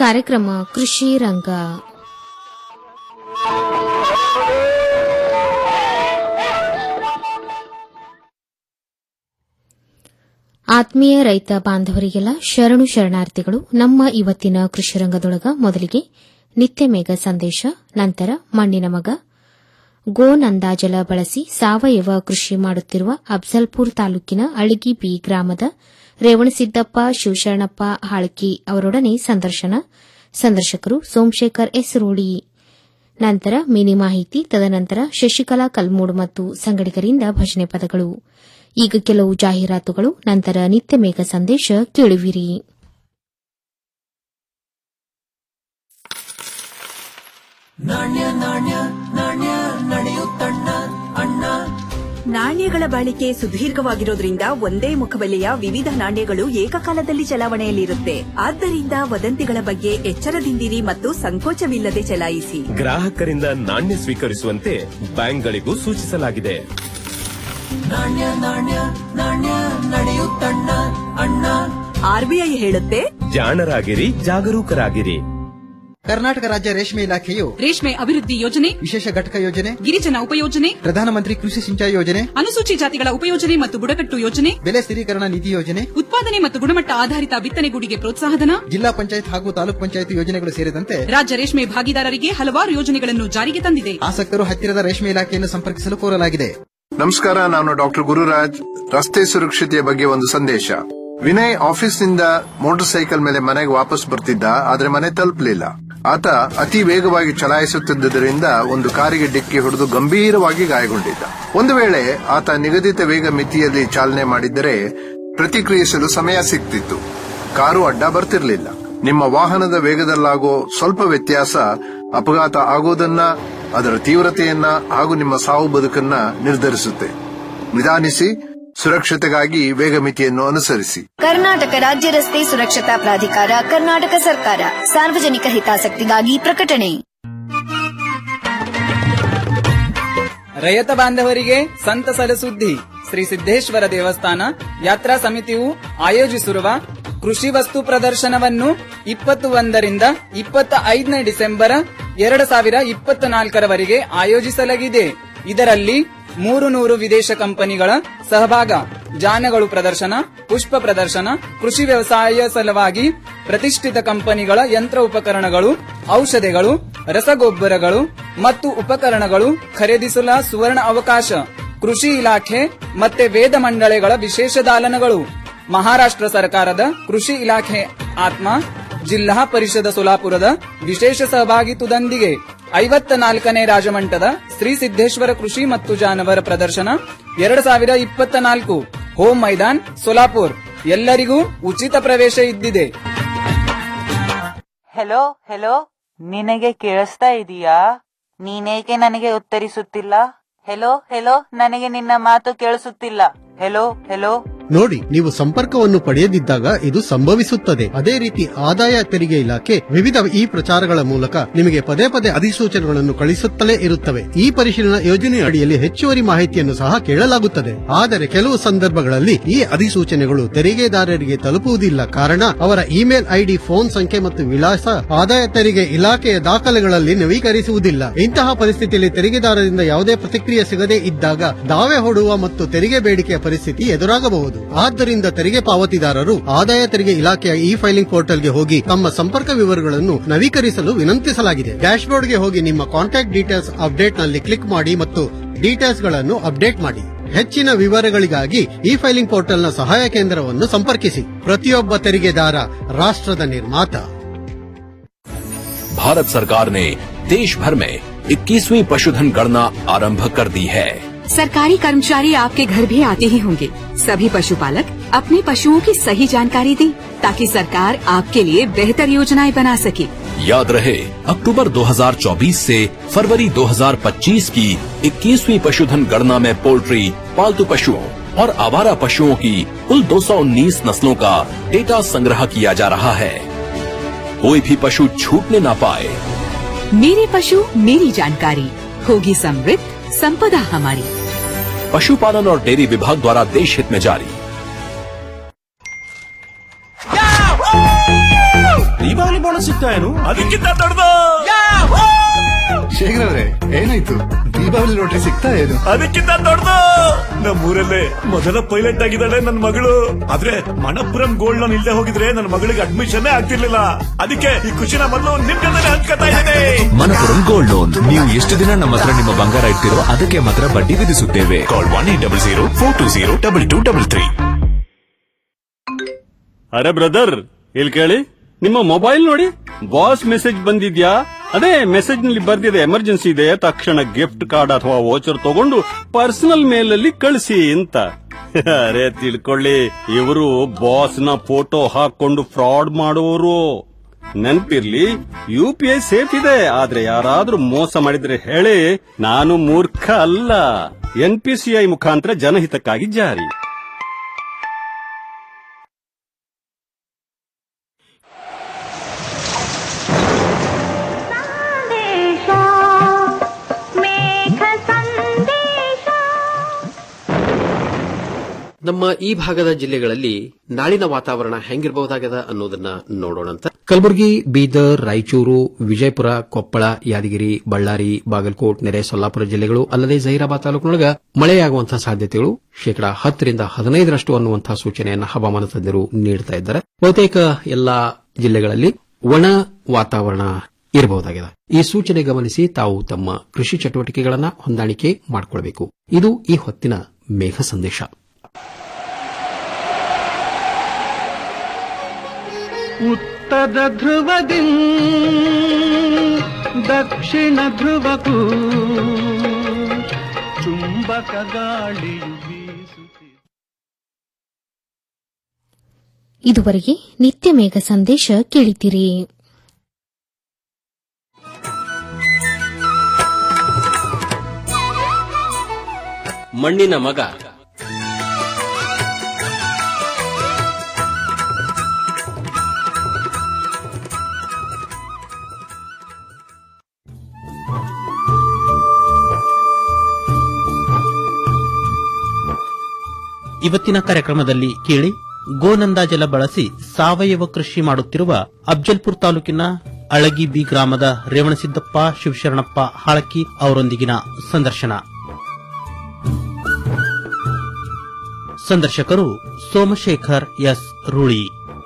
ಕಾರ್ಯಕ್ರಮ ಕೃಷಿ ರಂಗ ಆತ್ಮೀಯ ರೈತ ಬಾಂಧವರಿಗೆಲ್ಲ ಶರಣು ಶರಣಾರ್ಥಿಗಳು ನಮ್ಮ ಇವತ್ತಿನ ಕೃಷಿ ರಂಗದೊಳಗ ಮೊದಲಿಗೆ ನಿತ್ಯ ಮೇಘ ಸಂದೇಶ ನಂತರ ಮಣ್ಣಿನ ಮಗ ಗೋನ್ ಅಂದಾಜಲ ಬಳಸಿ ಸಾವಯವ ಕೃಷಿ ಮಾಡುತ್ತಿರುವ ಅಫ್ಜಲ್ಪುರ್ ತಾಲೂಕಿನ ಅಳಿಗಿ ಬಿ ಗ್ರಾಮದ ರೇವಣಸಿದ್ದಪ್ಪ ಶಿವಶರಣಪ್ಪ ಹಾಳ್ಕಿ ಅವರೊಡನೆ ಸಂದರ್ಶನ ಸಂದರ್ಶಕರು ಸೋಮಶೇಖರ್ ಎಸ್ ರೂಢಿ ನಂತರ ಮಿನಿ ಮಾಹಿತಿ ತದನಂತರ ಶಶಿಕಲಾ ಕಲ್ಮೂಡ್ ಮತ್ತು ಸಂಗಡಿಗರಿಂದ ಭಜನೆ ಪದಗಳು ಈಗ ಕೆಲವು ಜಾಹೀರಾತುಗಳು ನಂತರ ನಿತ್ಯ ಮೇಘ ಸಂದೇಶ ಕೇಳುವಿರಿ ನಾಣ್ಯ ನಾಣ್ಯ ನಾಣ್ಯ ನಡೆಯುತ್ತಣ್ಣ ಅಣ್ಣ ನಾಣ್ಯಗಳ ಬಾಳಿಕೆ ಸುದೀರ್ಘವಾಗಿರೋದ್ರಿಂದ ಒಂದೇ ಮುಖಬೆಲೆಯ ವಿವಿಧ ನಾಣ್ಯಗಳು ಏಕಕಾಲದಲ್ಲಿ ಚಲಾವಣೆಯಲ್ಲಿರುತ್ತೆ ಆದ್ದರಿಂದ ವದಂತಿಗಳ ಬಗ್ಗೆ ಎಚ್ಚರದಿಂದಿರಿ ಮತ್ತು ಸಂಕೋಚವಿಲ್ಲದೆ ಚಲಾಯಿಸಿ ಗ್ರಾಹಕರಿಂದ ನಾಣ್ಯ ಸ್ವೀಕರಿಸುವಂತೆ ಬ್ಯಾಂಕ್ಗಳಿಗೂ ಸೂಚಿಸಲಾಗಿದೆ ನಾಣ್ಯ ನಾಣ್ಯ ನಾಣ್ಯ ನಡೆಯುತ್ತಣ್ಣ ಅಣ್ಣ ಆರ್ಬಿಐ ಹೇಳುತ್ತೆ ಜಾಣರಾಗಿರಿ ಜಾಗರೂಕರಾಗಿರಿ ಕರ್ನಾಟಕ ರಾಜ್ಯ ರೇಷ್ಮೆ ಇಲಾಖೆಯು ರೇಷ್ಮೆ ಅಭಿವೃದ್ಧಿ ಯೋಜನೆ ವಿಶೇಷ ಘಟಕ ಯೋಜನೆ ಗಿರಿಜನ ಉಪಯೋಜನೆ ಪ್ರಧಾನಮಂತ್ರಿ ಕೃಷಿ ಸಿಂಚಾಯಿ ಯೋಜನೆ ಅನುಸೂಚಿ ಜಾತಿಗಳ ಉಪಯೋಜನೆ ಮತ್ತು ಬುಡಕಟ್ಟು ಯೋಜನೆ ಬೆಲೆ ಸ್ಥಿರೀಕರಣ ನಿಧಿ ಯೋಜನೆ ಉತ್ಪಾದನೆ ಮತ್ತು ಗುಣಮಟ್ಟ ಆಧಾರಿತ ಬಿತ್ತನೆಗೂಡಿಗೆ ಪ್ರೋತ್ಸಾಹಧನ ಜಿಲ್ಲಾ ಪಂಚಾಯತ್ ಹಾಗೂ ತಾಲೂಕ್ ಪಂಚಾಯತ್ ಯೋಜನೆಗಳು ಸೇರಿದಂತೆ ರಾಜ್ಯ ರೇಷ್ಮೆ ಭಾಗಿದಾರರಿಗೆ ಹಲವಾರು ಯೋಜನೆಗಳನ್ನು ಜಾರಿಗೆ ತಂದಿದೆ ಆಸಕ್ತರು ಹತ್ತಿರದ ರೇಷ್ಮೆ ಇಲಾಖೆಯನ್ನು ಸಂಪರ್ಕಿಸಲು ಕೋರಲಾಗಿದೆ ನಮಸ್ಕಾರ ನಾನು ಡಾಕ್ಟರ್ ಗುರುರಾಜ್ ರಸ್ತೆ ಸುರಕ್ಷತೆಯ ಬಗ್ಗೆ ಒಂದು ಸಂದೇಶ ವಿನಯ್ ಆಫೀಸ್ನಿಂದ ಮೋಟಾರ್ ಸೈಕಲ್ ಮೇಲೆ ಮನೆಗೆ ವಾಪಸ್ ಬರ್ತಿದ್ದ ಆದ್ರೆ ಮನೆ ತಲುಪಲಿಲ್ಲ ಆತ ಅತಿ ವೇಗವಾಗಿ ಚಲಾಯಿಸುತ್ತಿದ್ದುದರಿಂದ ಒಂದು ಕಾರಿಗೆ ಡಿಕ್ಕಿ ಹೊಡೆದು ಗಂಭೀರವಾಗಿ ಗಾಯಗೊಂಡಿದ್ದ ಒಂದು ವೇಳೆ ಆತ ನಿಗದಿತ ವೇಗ ಮಿತಿಯಲ್ಲಿ ಚಾಲನೆ ಮಾಡಿದ್ದರೆ ಪ್ರತಿಕ್ರಿಯಿಸಲು ಸಮಯ ಸಿಗ್ತಿತ್ತು ಕಾರು ಅಡ್ಡ ಬರ್ತಿರ್ಲಿಲ್ಲ ನಿಮ್ಮ ವಾಹನದ ವೇಗದಲ್ಲಾಗೋ ಸ್ವಲ್ಪ ವ್ಯತ್ಯಾಸ ಅಪಘಾತ ಆಗೋದನ್ನ ಅದರ ತೀವ್ರತೆಯನ್ನ ಹಾಗೂ ನಿಮ್ಮ ಸಾವು ಬದುಕನ್ನ ನಿರ್ಧರಿಸುತ್ತೆ ನಿಧಾನಿಸಿ ಸುರಕ್ಷತೆಗಾಗಿ ವೇಗ ಮಿತಿಯನ್ನು ಅನುಸರಿಸಿ ಕರ್ನಾಟಕ ರಾಜ್ಯ ರಸ್ತೆ ಸುರಕ್ಷತಾ ಪ್ರಾಧಿಕಾರ ಕರ್ನಾಟಕ ಸರ್ಕಾರ ಸಾರ್ವಜನಿಕ ಹಿತಾಸಕ್ತಿಗಾಗಿ ಪ್ರಕಟಣೆ ರೈತ ಬಾಂಧವರಿಗೆ ಸಂತಸದ ಸುದ್ದಿ ಶ್ರೀ ಸಿದ್ದೇಶ್ವರ ದೇವಸ್ಥಾನ ಯಾತ್ರಾ ಸಮಿತಿಯು ಆಯೋಜಿಸಿರುವ ಕೃಷಿ ವಸ್ತು ಪ್ರದರ್ಶನವನ್ನು ಇಪ್ಪತ್ತು ಒಂದರಿಂದ ಇಪ್ಪತ್ತ ಐದನೇ ಡಿಸೆಂಬರ್ ಎರಡು ಸಾವಿರ ಇಪ್ಪತ್ತ ನಾಲ್ಕರವರೆಗೆ ಆಯೋಜಿಸಲಾಗಿದೆ ಇದರಲ್ಲಿ ಮೂರು ನೂರು ವಿದೇಶ ಕಂಪನಿಗಳ ಸಹಭಾಗ ಜಾನಗಳು ಪ್ರದರ್ಶನ ಪುಷ್ಪ ಪ್ರದರ್ಶನ ಕೃಷಿ ವ್ಯವಸಾಯ ಸಲುವಾಗಿ ಪ್ರತಿಷ್ಠಿತ ಕಂಪನಿಗಳ ಯಂತ್ರ ಉಪಕರಣಗಳು ಔಷಧಿಗಳು ರಸಗೊಬ್ಬರಗಳು ಮತ್ತು ಉಪಕರಣಗಳು ಖರೀದಿಸಲು ಸುವರ್ಣ ಅವಕಾಶ ಕೃಷಿ ಇಲಾಖೆ ಮತ್ತೆ ವೇದ ಮಂಡಳಿಗಳ ವಿಶೇಷ ದಾಲನಗಳು ಮಹಾರಾಷ್ಟ್ರ ಸರ್ಕಾರದ ಕೃಷಿ ಇಲಾಖೆ ಆತ್ಮ ಜಿಲ್ಲಾ ಪರಿಷದ ಸೋಲಾಪುರದ ವಿಶೇಷ ಸಹಭಾಗಿತ್ವದೊಂದಿಗೆ ಐವತ್ತ ನಾಲ್ಕನೇ ರಾಜಮಂಟದ ಶ್ರೀ ಸಿದ್ದೇಶ್ವರ ಕೃಷಿ ಮತ್ತು ಜಾನವರ ಪ್ರದರ್ಶನ ಎರಡು ಸಾವಿರ ಇಪ್ಪತ್ತ ನಾಲ್ಕು ಹೋಮ್ ಮೈದಾನ್ ಸೋಲಾಪುರ್ ಎಲ್ಲರಿಗೂ ಉಚಿತ ಪ್ರವೇಶ ಇದ್ದಿದೆ ಹೆಲೋ ಹೆಲೋ ನಿನಗೆ ಕೇಳಿಸ್ತಾ ಇದೀಯಾ ನೀನೇಕೆ ನನಗೆ ಉತ್ತರಿಸುತ್ತಿಲ್ಲ ಹೆಲೋ ಹೆಲೋ ನನಗೆ ನಿನ್ನ ಮಾತು ಕೇಳಿಸುತ್ತಿಲ್ಲ ಹೆಲೋ ಹೆಲೋ ನೋಡಿ ನೀವು ಸಂಪರ್ಕವನ್ನು ಪಡೆಯದಿದ್ದಾಗ ಇದು ಸಂಭವಿಸುತ್ತದೆ ಅದೇ ರೀತಿ ಆದಾಯ ತೆರಿಗೆ ಇಲಾಖೆ ವಿವಿಧ ಈ ಪ್ರಚಾರಗಳ ಮೂಲಕ ನಿಮಗೆ ಪದೇ ಪದೇ ಅಧಿಸೂಚನೆಗಳನ್ನು ಕಳಿಸುತ್ತಲೇ ಇರುತ್ತವೆ ಈ ಪರಿಶೀಲನಾ ಯೋಜನೆಯ ಅಡಿಯಲ್ಲಿ ಹೆಚ್ಚುವರಿ ಮಾಹಿತಿಯನ್ನು ಸಹ ಕೇಳಲಾಗುತ್ತದೆ ಆದರೆ ಕೆಲವು ಸಂದರ್ಭಗಳಲ್ಲಿ ಈ ಅಧಿಸೂಚನೆಗಳು ತೆರಿಗೆದಾರರಿಗೆ ತಲುಪುವುದಿಲ್ಲ ಕಾರಣ ಅವರ ಇಮೇಲ್ ಐಡಿ ಫೋನ್ ಸಂಖ್ಯೆ ಮತ್ತು ವಿಳಾಸ ಆದಾಯ ತೆರಿಗೆ ಇಲಾಖೆಯ ದಾಖಲೆಗಳಲ್ಲಿ ನವೀಕರಿಸುವುದಿಲ್ಲ ಇಂತಹ ಪರಿಸ್ಥಿತಿಯಲ್ಲಿ ತೆರಿಗೆದಾರರಿಂದ ಯಾವುದೇ ಪ್ರತಿಕ್ರಿಯೆ ಸಿಗದೇ ಇದ್ದಾಗ ದಾವೆ ಹೂಡುವ ಮತ್ತು ತೆರಿಗೆ ಬೇಡಿಕೆಯ ಪರಿಸ್ಥಿತಿ ಎದುರಾಗಬಹುದು ಆದ್ದರಿಂದ ತೆರಿಗೆ ಪಾವತಿದಾರರು ಆದಾಯ ತೆರಿಗೆ ಇಲಾಖೆಯ ಇ ಫೈಲಿಂಗ್ ಪೋರ್ಟಲ್ಗೆ ಹೋಗಿ ತಮ್ಮ ಸಂಪರ್ಕ ವಿವರಗಳನ್ನು ನವೀಕರಿಸಲು ವಿನಂತಿಸಲಾಗಿದೆ ಡ್ಯಾಶ್ಬೋರ್ಡ್ಗೆ ಹೋಗಿ ನಿಮ್ಮ ಕಾಂಟ್ಯಾಕ್ಟ್ ಡೀಟೇಲ್ಸ್ ಅಪ್ಡೇಟ್ ನಲ್ಲಿ ಕ್ಲಿಕ್ ಮಾಡಿ ಮತ್ತು ಡೀಟೇಲ್ಸ್ ಗಳನ್ನು ಅಪ್ಡೇಟ್ ಮಾಡಿ ಹೆಚ್ಚಿನ ವಿವರಗಳಿಗಾಗಿ ಇ ಫೈಲಿಂಗ್ ಪೋರ್ಟಲ್ನ ಸಹಾಯ ಕೇಂದ್ರವನ್ನು ಸಂಪರ್ಕಿಸಿ ಪ್ರತಿಯೊಬ್ಬ ತೆರಿಗೆದಾರ ರಾಷ್ಟ್ರದ ನಿರ್ಮಾತ भारत सरकार ने देश भर में 21वीं पशुधन गणना आरंभ कर दी है सरकारी कर्मचारी आपके घर भी आते ही होंगे सभी पशुपालक अपने पशुओं की सही जानकारी दें ताकि सरकार आपके लिए बेहतर योजनाएं बना सके याद रहे अक्टूबर 2024 से फरवरी 2025 की 21वीं पशुधन गणना में पोल्ट्री पालतू पशुओं और आवारा पशुओं की कुल 219 नस्लों का डेटा संग्रह किया जा रहा है कोई भी पशु छूटने ना पाए मेरे पशु मेरी जानकारी होगी समृद्ध संपदा हमारी पशुपालन और डेयरी विभाग द्वारा देश हित में जारी ದೀಪಾವಳಿ ದೀಪಾವಳಿ ಬೋನಸ್ ಸಿಗ್ತಾ ಏನು ಅದಕ್ಕಿಂತ ದೊಡ್ಡದು ಶೇಖರ್ ಅವರೇ ಏನಾಯ್ತು ದೀಪಾವಳಿ ಲಾಟ್ರಿ ಸಿಗ್ತಾ ಏನು ಅದಕ್ಕಿಂತ ದೊಡ್ಡದು ನಮ್ಮೂರಲ್ಲೇ ಮೊದಲ ಪೈಲಟ್ ಆಗಿದ್ದಾಳೆ ನನ್ನ ಮಗಳು ಆದ್ರೆ ಮಣಪುರಂ ಗೋಲ್ಡ್ ಲೋನ್ ಇಲ್ಲದೆ ಹೋಗಿದ್ರೆ ನನ್ನ ಮಗಳಿಗೆ ಅಡ್ಮಿಷನ್ ಆಗ್ತಿರ್ಲಿಲ್ಲ ಅದಕ್ಕೆ ಈ ಖುಷಿನ ಮೊದಲು ನಿಮ್ ಜೊತೆ ಹಂಚ್ಕೊತಾ ಇದ್ದೇನೆ ಮನಪುರಂ ಗೋಲ್ಡ್ ಲೋನ್ ನೀವು ಎಷ್ಟು ದಿನ ನಮ್ಮ ಹತ್ರ ನಿಮ್ಮ ಬಂಗಾರ ಇಡ್ತೀರೋ ಅದಕ್ಕೆ ಮಾತ್ರ ಬಡ್ಡಿ ವಿಧಿಸುತ್ತೇವೆ call one eight double zero four two zero double two double three ಅರೆ ಬ್ರದರ್ ಇಲ್ಲಿ ಕೇಳಿ ನಿಮ್ಮ ಮೊಬೈಲ್ ನೋಡಿ ಬಾಸ್ ಮೆಸೇಜ್ ಬಂದಿದ್ಯಾ ಅದೇ ಮೆಸೇಜ್ ನಲ್ಲಿ ಬರ್ದಿದೆ ಎಮರ್ಜೆನ್ಸಿ ಇದೆ ತಕ್ಷಣ ಗಿಫ್ಟ್ ಕಾರ್ಡ್ ಅಥವಾ ವೋಚರ್ ತಗೊಂಡು ಪರ್ಸನಲ್ ಮೇಲ್ ಅಲ್ಲಿ ಕಳಿಸಿ ಅಂತ ಅರೆ ತಿಳ್ಕೊಳ್ಳಿ ಇವರು ಬಾಸ್ ನ ಫೋಟೋ ಹಾಕೊಂಡು ಫ್ರಾಡ್ ಮಾಡುವವರು ನೆನ್ಪಿರ್ಲಿ ಯು ಪಿ ಐ ಸೇಫ್ ಇದೆ ಆದ್ರೆ ಯಾರಾದ್ರೂ ಮೋಸ ಮಾಡಿದ್ರೆ ಹೇಳಿ ನಾನು ಮೂರ್ಖ ಅಲ್ಲ ಎನ್ ಪಿ ಸಿ ಐ ಮುಖಾಂತರ ಜನಹಿತಕ್ಕಾಗಿ ಜಾರಿ ನಮ್ಮ ಈ ಭಾಗದ ಜಿಲ್ಲೆಗಳಲ್ಲಿ ನಾಳಿನ ವಾತಾವರಣ ಹೆಂಗಿರಬಹುದಾಗದ ಅನ್ನೋದನ್ನ ನೋಡೋಣಂತ ಕಲಬುರಗಿ ಬೀದರ್ ರಾಯಚೂರು ವಿಜಯಪುರ ಕೊಪ್ಪಳ ಯಾದಗಿರಿ ಬಳ್ಳಾರಿ ಬಾಗಲಕೋಟ್ ನೆರೆ ಸೊಲ್ಲಾಪುರ ಜಿಲ್ಲೆಗಳು ಅಲ್ಲದೆ ಜಹೀರಾಬಾದ್ ತಾಲೂಕಿನೊಳಗ ಮಳೆಯಾಗುವಂತಹ ಸಾಧ್ಯತೆಗಳು ಶೇಕಡಾ ಹತ್ತರಿಂದ ಹದಿನೈದರಷ್ಟು ಅನ್ನುವಂತಹ ಸೂಚನೆಯನ್ನು ಹವಾಮಾನ ತಜ್ಞರು ನೀಡುತ್ತಾ ಇದ್ದಾರೆ ಬಹುತೇಕ ಎಲ್ಲಾ ಜಿಲ್ಲೆಗಳಲ್ಲಿ ಒಣ ವಾತಾವರಣ ಇರಬಹುದಾಗಿದೆ ಈ ಸೂಚನೆ ಗಮನಿಸಿ ತಾವು ತಮ್ಮ ಕೃಷಿ ಚಟುವಟಿಕೆಗಳನ್ನ ಹೊಂದಾಣಿಕೆ ಮಾಡಿಕೊಳ್ಳಬೇಕು ಇದು ಈ ಹೊತ್ತಿನ ಮೇಘ ಸಂದೇಶ ಉತ್ತರ ಧ್ರುವದಿ ದಕ್ಷಿಣ ಧ್ರುವಕ್ಕೂ ಚುಂಬಕ ಗಾಳಿಯು ಬೀಸುತ್ತಿದೆ ಇದುವರೆಗೆ ನಿತ್ಯ ಮೇಘ ಸಂದೇಶ ಕೇಳಿತಿರಿ ಮಣ್ಣಿನ ಮಗ ಇವತ್ತಿನ ಕಾರ್ಯಕ್ರಮದಲ್ಲಿ ಕೇಳಿ ಗೋನಂದ ಜಲ ಬಳಸಿ ಸಾವಯವ ಕೃಷಿ ಮಾಡುತ್ತಿರುವ ಅಫ್ಜಲ್ಪುರ್ ತಾಲೂಕಿನ ಅಳಗಿ ಬಿ ಗ್ರಾಮದ ರೇವಣಸಿದ್ದಪ್ಪ ಶಿವಶರಣಪ್ಪ ಹಾಳಕ್ಕಿ ಅವರೊಂದಿಗಿನ ಸಂದರ್ಶನ ಸಂದರ್ಶಕರು ಸೋಮಶೇಖರ್ ಎಸ್ ರೂಳಿ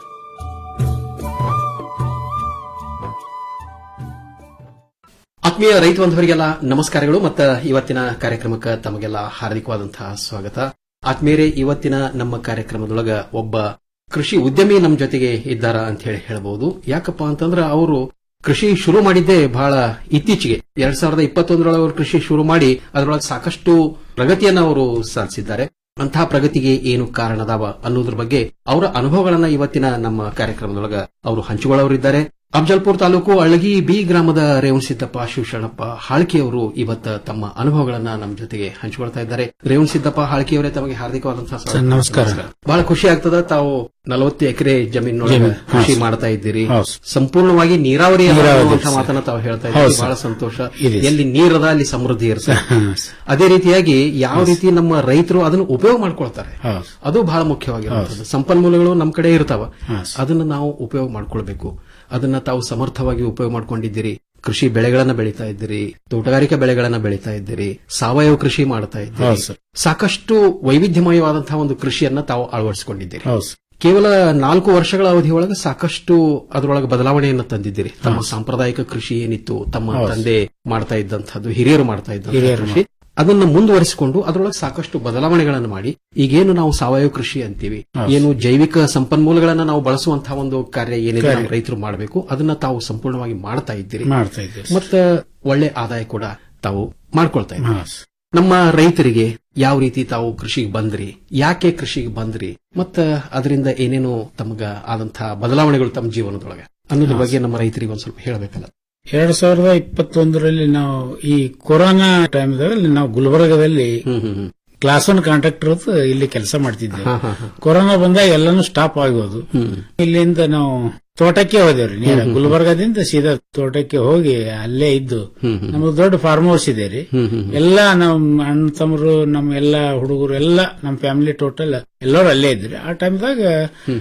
ಆತ್ಮೀಯ ರೈತ ಬಂಧುವರಿಗೆಲ್ಲ ನಮಸ್ಕಾರಗಳು ಮತ್ತು ಇವತ್ತಿನ ಕಾರ್ಯಕ್ರಮಕ್ಕೆ ತಮಗೆಲ್ಲ ಹಾರ್ದಿಕವಾದಂತಹ ಸ್ವಾಗತ ಆತ್ಮೀಯರೇ ಇವತ್ತಿನ ನಮ್ಮ ಕಾರ್ಯಕ್ರಮದೊಳಗ ಒಬ್ಬ ಕೃಷಿ ಉದ್ಯಮಿ ನಮ್ಮ ಜೊತೆಗೆ ಇದ್ದಾರ ಅಂತ ಹೇಳಿ ಹೇಳಬಹುದು ಯಾಕಪ್ಪ ಅಂತಂದ್ರೆ ಅವರು ಕೃಷಿ ಶುರು ಮಾಡಿದ್ದೇ ಬಹಳ ಇತ್ತೀಚೆಗೆ ಎರಡ್ ಸಾವಿರದ ಇಪ್ಪತ್ತೊಂದರೊಳಗೆ ಅವರು ಕೃಷಿ ಶುರು ಮಾಡಿ ಅದರೊಳಗೆ ಸಾಕಷ್ಟು ಪ್ರಗತಿಯನ್ನ ಅವರು ಸಾಧಿಸಿದ್ದಾರೆ ಅಂತಹ ಪ್ರಗತಿಗೆ ಏನು ಕಾರಣದಾವ ಅನ್ನೋದ್ರ ಬಗ್ಗೆ ಅವರ ಅನುಭವಗಳನ್ನ ಇವತ್ತಿನ ನಮ್ಮ ಕಾರ್ಯಕ್ರಮದೊಳಗ ಅವರು ಹಂಚಿಕೊಳ್ಳೋರಿದ್ದಾರೆ ಅಫ್ಜಲ್ಪುರ್ ತಾಲೂಕು ಅಳಗಿ ಬಿ ಗ್ರಾಮದ ರೇವಣಸಿದ್ದಪ್ಪ ಶಿವಶರಣಪ್ಪ ಹಾಳ್ಕಿಯವರು ಇವತ್ತ ತಮ್ಮ ಅನುಭವಗಳನ್ನ ನಮ್ಮ ಜೊತೆಗೆ ಹಂಚಿಕೊಳ್ತಾ ಇದ್ದಾರೆ ರೇವಣಸಿದ್ದಪ್ಪ ಹಾಳ್ಕಿಯವರೇ ತಮಗೆ ಹಾರ್ದಿಕವಾದಂತಹ ಸ್ವಾಗತ. ನಮಸ್ಕಾರ. ಬಹಳ ಖುಷಿ ಆಗ್ತದ ತಾವು ನಲವತ್ತು ಎಕರೆ ಜಮೀನೊಳಗೆ ಜಮೀನು, ಕೃಷಿ ಹೌದು. ಮಾಡ್ತಾ ಇದ್ದೀರಿ ಹೌದು. ಸಂಪೂರ್ಣವಾಗಿ ನೀರಾವರಿ ನೀರಾವರಿ ಅನ್ನುವಂಥ ಸರ್. ಮಾತನ್ನ ತಾವು ಹೇಳ್ತಾ ಹೌದು ಇದ್ದೀರಿ ಸರ್. ಬಹಳ ಸಂತೋಷ ಇದೆ ಸರ್. ಎಲ್ಲಿ ನೀರದ ಅಲ್ಲಿ ಸಮೃದ್ಧಿ ಇರ್ತದೆ ಅದೇ ರೀತಿಯಾಗಿ ಯಾವ ರೀತಿ ನಮ್ಮ ರೈತರು ಅದನ್ನು ಉಪಯೋಗ ಮಾಡ್ಕೊಳ್ತಾರೆ ಅದು ಬಹಳ ಮುಖ್ಯವಾಗಿರುತ್ತದೆ ಸಂಪನ್ಮೂಲಗಳು ನಮ್ಮ ಕಡೆ ಇರ್ತಾವ ಅದನ್ನ ನಾವು ಉಪಯೋಗ ಮಾಡ್ಕೊಳ್ಬೇಕು ಅದನ್ನ ತಾವು ಸಮರ್ಥವಾಗಿ ಉಪಯೋಗ ಮಾಡ್ಕೊಂಡಿದ್ದೀರಿ ಕೃಷಿ ಬೆಳೆಗಳನ್ನ ಬೆಳೀತಾ ಇದ್ದೀರಿ ತೋಟಗಾರಿಕಾ ಬೆಳೆಗಳನ್ನ ಬೆಳೀತಾ ಇದ್ದೀರಿ ಸಾವಯವ ಕೃಷಿ ಮಾಡ್ತಾ ಹೌದು ಇದ್ದೀರಿ ಸರ್. ಸಾಕಷ್ಟು ವೈವಿಧ್ಯಮಯವಾದಂತಹ ಒಂದು ಕೃಷಿಯನ್ನ ತಾವು ಅಳವಡಿಸಿಕೊಂಡಿದ್ದೀರಿ ಹೌದು ಸರ್. ಕೇವಲ ನಾಲ್ಕು ವರ್ಷಗಳ ಅವಧಿಯೊಳಗೆ ಸಾಕಷ್ಟು ಅದರೊಳಗೆ ಬದಲಾವಣೆಯನ್ನು ತಂದಿದ್ದೀರಿ ತಮ್ಮ ಸಾಂಪ್ರದಾಯಿಕ ಕೃಷಿ ಏನಿತ್ತು ತಮ್ಮ ಹೌದು. ತಂದೆ ಮಾಡ್ತಾ ಇದ್ದಂತಹದ್ದು ಹಿರಿಯರು ಮಾಡ್ತಾ ಇದ್ದಂತಹ ಹಿರಿಯರು ಕೃಷಿ ಅದನ್ನ ಮುಂದುವರಿಸಿಕೊಂಡು ಅದರೊಳಗೆ ಸಾಕಷ್ಟು ಬದಲಾವಣೆಗಳನ್ನು ಮಾಡಿ ಈಗೇನು ನಾವು ಸಾವಯವ ಕೃಷಿ ಅಂತೀವಿ ಹೌದು. ಏನು ಜೈವಿಕ ಸಂಪನ್ಮೂಲಗಳನ್ನ ನಾವು ಬಳಸುವಂತಹ ಒಂದು ಕಾರ್ಯ ಏನಿದೆ ಕಾರ್ಯ. ನಮ್ಮ ರೈತರು ಮಾಡಬೇಕು ಅದನ್ನ ತಾವು ಸಂಪೂರ್ಣವಾಗಿ ಮಾಡ್ತಾ ಇದ್ದೀರಿ ಮಾಡ್ತಾ ಇದ್ದೀರಿ ಸರ್. ಮತ್ತೆ ಒಳ್ಳೆ ಆದಾಯ ಕೂಡ ತಾವು ಮಾಡ್ಕೊಳ್ತಾ ಇದ್ದೀರಿ ಹಾ, ಸರ್. ನಮ್ಮ ರೈತರಿಗೆ ಯಾವ ರೀತಿ ತಾವು ಕೃಷಿಗೆ ಬಂದ್ರಿ ಯಾಕೆ ಕೃಷಿಗೆ ಬಂದ್ರಿ ಮತ್ತ ಅದರಿಂದ ಏನೇನು ತಮಗ ಆದಂತಹ ಬದಲಾವಣೆಗಳು ತಮ್ಮ ಜೀವನದೊಳಗೆ ಅನ್ನೋದ್ರ ಬಗ್ಗೆ ನಮ್ಮ ರೈತರಿಗೆ ಒಂದ್ ಸ್ವಲ್ಪ ಹೇಳಬೇಕಲ್ಲ ಎರಡ್ ಸಾವಿರದ ಇಪ್ಪತ್ತೊಂದರಲ್ಲಿ ನಾವು ಈ ಕೊರೋನಾ ಟೈಮ್ದಲ್ಲಿ ನಾವು ಗುಲ್ಬರ್ಗದಲ್ಲಿ ಕ್ಲಾಸ್ ಒನ್ ಕಾಂಟ್ರಾಕ್ಟರ್ ಇಲ್ಲಿ ಕೆಲಸ ಮಾಡ್ತಿದ್ದೇವೆ ಹಾ, ಹಾ, ಹಾ. ಕೊರೋನಾ ಬಂದಾಗ ಎಲ್ಲಾನು ಸ್ಟಾಪ್ ಆಗೋದು ಇಲ್ಲಿಂದ ನಾವು ತೋಟಕ್ಕೆ ಹೋದೇವ್ರಿ ನೇರ ಹ್ಮ್, ಹ್ಮ್. ಗುಲ್ಬರ್ಗದಿಂದ ಸೀದಾ ತೋಟಕ್ಕೆ ಹೋಗಿ ಅಲ್ಲೇ ಇದ್ದು ಹ್ಮ್, ಹ್ಮ್. ನಮ್ದು ದೊಡ್ಡ ಫಾರ್ಮ್ ಹೌಸ್ ಇದೆ ರೀ ಹ್ಮ್, ಹ್ಮ್, ಹ್ಮ್. ಎಲ್ಲ ನಮ್ಮ ಅಣ್ಣ ತಮ್ಮರು ನಮ್ಮ ಎಲ್ಲ ಹುಡುಗರು ಎಲ್ಲ ನಮ್ಮ ಫ್ಯಾಮಿಲಿ ಟೋಟಲ್ ಎಲ್ಲರೂ ಅಲ್ಲೇ ಇದ್ರಿ ಆ ಟೈಮ್ದಾಗ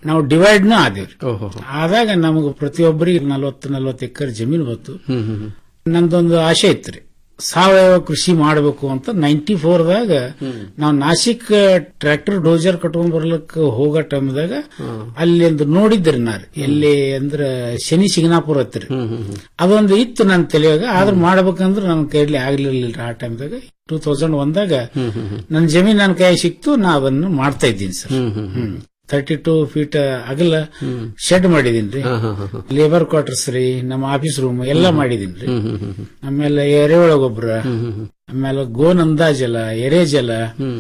ನಾವು ಡಿವೈಡ್ನು ಆದೇವ್ರಿ ಆದಾಗ ನಮಗೆ ಪ್ರತಿಯೊಬ್ಬರಿಗೆ ನಲ್ವತ್ತು ನಲ್ವತ್ತು ಎಕರೆ ಜಮೀನು ಬಂತು ನಂದೊಂದು ಆಸೆ ಇತ್ತು ರೀ ಸಾವಯವ ಕೃಷಿ ಮಾಡಬೇಕು ಅಂತ ನೈಂಟಿ ಫೋರ್ದಾಗ ನಾವು ನಾಸಿಕ್ ಟ್ರ್ಯಾಕ್ಟರ್ ಡೋಜರ್ ಕಟ್ಕೊಂಡ್ ಬರ್ಲಿಕ್ಕೆ ಹೋಗೋ ಟೈಮ್ದಾಗ ಅಲ್ಲಿ ಒಂದು ನೋಡಿದ್ರಿ ನಾರಿ ಎಲ್ಲಿ ಅಂದ್ರ ಶನಿ ಸಿಗ್ನಾಪುರ ಹತ್ತಿರ ಅದೊಂದು ಇತ್ತು ನನ್ನ ತಲೆಯಾಗ ಆದ್ರೆ ಮಾಡ್ಬೇಕಂದ್ರೆ ನನ್ನ ಕೈಲಿ ಆಗ್ಲಿರ್ಲಿಲ್ಲ ಆ ಟೈಮ್ದಾಗ ಟೂ ತೌಸಂಡ್ ಒಂದಾಗ ನನ್ನ ಜಮೀನ್ ನನ್ನ ಕೈ ಸಿಕ್ತು ನಾ ಅದನ್ನು ಮಾಡ್ತಾ ಇದ್ದೀನಿ ಸರ್ ತರ್ಟಿ ಟೂ ಫೀಟ್ ಅಗಲ ಶೆಡ್ ಮಾಡಿದೀನಿ ಲೇಬರ್ ಕ್ವಾರ್ಟರ್ಸ್ ರೀ ನಮ್ಮ ಆಫೀಸ್ ರೂಮ್ ಎಲ್ಲ ಮಾಡಿದೀನಿ ರೀ ಆಮೇಲೆ ಎರೆಹುಳ ಗೊಬ್ಬರ ಆಮೇಲೆ ಗೋನಂದಾಜಲ ಎರೆಜಲ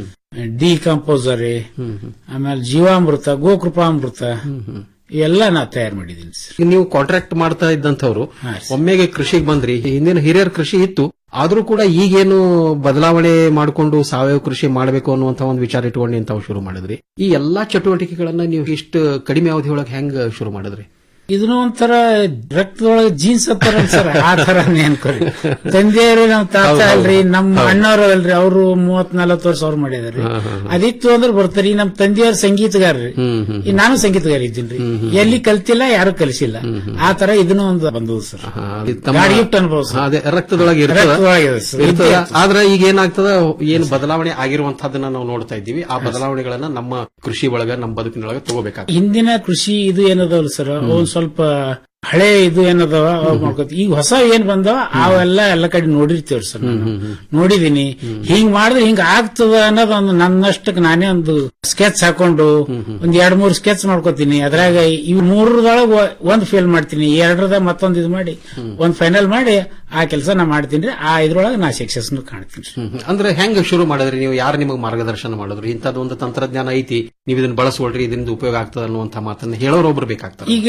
ಡಿ ಕಂಪೋಸರ್ ಆಮೇಲೆ ಜೀವಾಮೃತ ಗೋಕೃಪಾಮೃತ ಇವೆಲ್ಲ ನಾ ತಯಾರು ಮಾಡಿದೀನಿ ಸರ್ ಈಗ ನೀವು ಕಾಂಟ್ರಾಕ್ಟ್ ಮಾಡ್ತಾ ಇದ್ದಂಥವ್ರು ಒಮ್ಮೆಗೆ ಕೃಷಿಗೆ ಬಂದ್ರಿ ಹಿಂದಿನ ಹಿರಿಯರ ಕೃಷಿ ಇತ್ತು ಆದ್ರೂ ಕೂಡ ಈಗೇನು ಬದಲಾವಣೆ ಮಾಡಿಕೊಂಡು ಸಾವಯವ ಕೃಷಿ ಮಾಡಬೇಕು ಅನ್ನುವಂತ ಒಂದು ವಿಚಾರ ಇಟ್ಕೊಂಡು ತಾವು ಶುರು ಮಾಡಿದ್ರಿ ಈ ಎಲ್ಲಾ ಚಟುವಟಿಕೆಗಳನ್ನ ನೀವು ಇಷ್ಟು ಕಡಿಮೆ ಅವಧಿಯೊಳಗೆ ಹೆಂಗ್ ಶುರು ಮಾಡಿದ್ರಿ ಇದನ್ನು ಒಂಥರ ರಕ್ತದೊಳಗೆ ಜೀನ್ಸ್ ಹತ್ತಾರ ಸರ್ ಆ ತರನೇ ಅನ್ಕೋರಿ ತಂದೆಯವರು ನಮ್ಮ ತಾತ ಹೌದು, ಅಲ್ರಿ ಹೌದು. ನಮ್ಮ ಹೌದು. ಅಣ್ಣವ್ರು ಅಲ್ರಿ ಅವರು ಮೂವತ್ ನಲವತ್ತು ವರ್ಷ ಅವ್ರು ಮಾಡಿದಾರೆ ಅದಿತ್ತು ಅಂದ್ರೆ ಬರ್ತಾರೆ ಈ ನಮ್ಮ ತಂದೆಯವ್ರ ಸಂಗೀತಗಾರರಿ ಈ ನಾನು ಸಂಗೀತಗಾರ ಇದ್ದೀನಿ ಎಲ್ಲಿ ಕಲ್ತಿಲ್ಲ ಯಾರು ಕಲಿಸಿಲ್ಲ ಆ ತರ ಇದನ್ನು ಒಂದು ಬಂದವು ಸರ್ ತಮ್ಮ- ಗಾಡಿ ಗಿಫ್ಟ್ ಅನುಭವ ಸರ್ ಅದೇ ರಕ್ತದೊಳಗೆ ಇರ್ತದ ರಕ್ತದೊಳಗೆ ಇದೆ ಸರ್. ಇರ್ತದ. ವಿದ್ಯೆ. ಆದ್ರೆ ಈಗ ಏನಾಗ್ತದ ಏನು ಬದಲಾವಣೆ ಆಗಿರುವಂತಹದನ್ನ ನಾವು ನೋಡ್ತಾ ಇದ್ದೀವಿ ಆ ಬದಲಾವಣೆಗಳನ್ನ ನಮ್ಮ ಕೃಷಿ ಒಳಗ ನಮ್ಮ ಬದುಕಿನೊಳಗೆ ತಗೋಬೇಕಾಗ್ತದೆ ಹಿಂದಿನ ಕೃಷಿ ಇದು ಏನದವಲ್ಲ ಸರ್ ಒಂದ್ ಸ್ವಲ್ಪ ಹಳೆ ಇದು ಏನದವ ಅವ್ ಮಾಡ್ಕೋತ ಈಗ ಹೊಸ ಏನ್ ಬಂದವ ಅವೆಲ್ಲ ಎಲ್ಲ ಕಡೆ ನೋಡಿರ್ತೀವ್ರಿ ಸರ್ ನಾನು ನೋಡಿದೀನಿ ಹಿಂಗ್ ಮಾಡಿದ್ರೆ ಹಿಂಗ್ ಆಗ್ತದ ಅನ್ನೋದು ಒಂದು ನನ್ನಷ್ಟಕ್ಕೆ ನಾನೇ ಒಂದು ಸ್ಕೆಚ್ ಹಾಕೊಂಡು ಒಂದ್ ಎರಡ್ ಮೂರ್ ಸ್ಕೆಚ್ ಮಾಡ್ಕೋತೀನಿ ಅದ್ರಾಗ ಇವ್ ಮೂರರದೊಳಗ ಒಂದ್ ಫೇಲ್ ಮಾಡ್ತೀನಿ ಎರಡರದ ಮತ್ತೊಂದ್ ಇದು ಮಾಡಿ ಒಂದ್ ಫೈನಲ್ ಮಾಡಿ ಆ ಕೆಲಸ ನಾ ಮಾಡ್ತೀನಿ ಆ ಇದ್ರೊಳಗೆ ನಾ ಸಕ್ಸಸ್ ಕಾಣ್ತೀನಿ ರೀ. ಅಂದ್ರೆ ಹೆಂಗ್ ಶುರು ಮಾಡಿದ್ರಿ ನೀವು ಯಾರು ನಿಮಗೆ ಮಾರ್ಗದರ್ಶನ ಮಾಡಿದ್ರು ಇಂಥದ್ದು ಒಂದು ತಂತ್ರಜ್ಞಾನ ಐತಿ ನೀವು ಇದನ್ನ ಬಳಸ್ಕೊಳ್ರಿ ಇದರಿಂದ ಉಪಯೋಗ ಆಗ್ತದ ಅನ್ನುವಂತ ಮಾತನ್ನ ಹೇಳೋರು ಒಬ್ರು ಬೇಕಾಗ್ತಾರೆ ಈಗ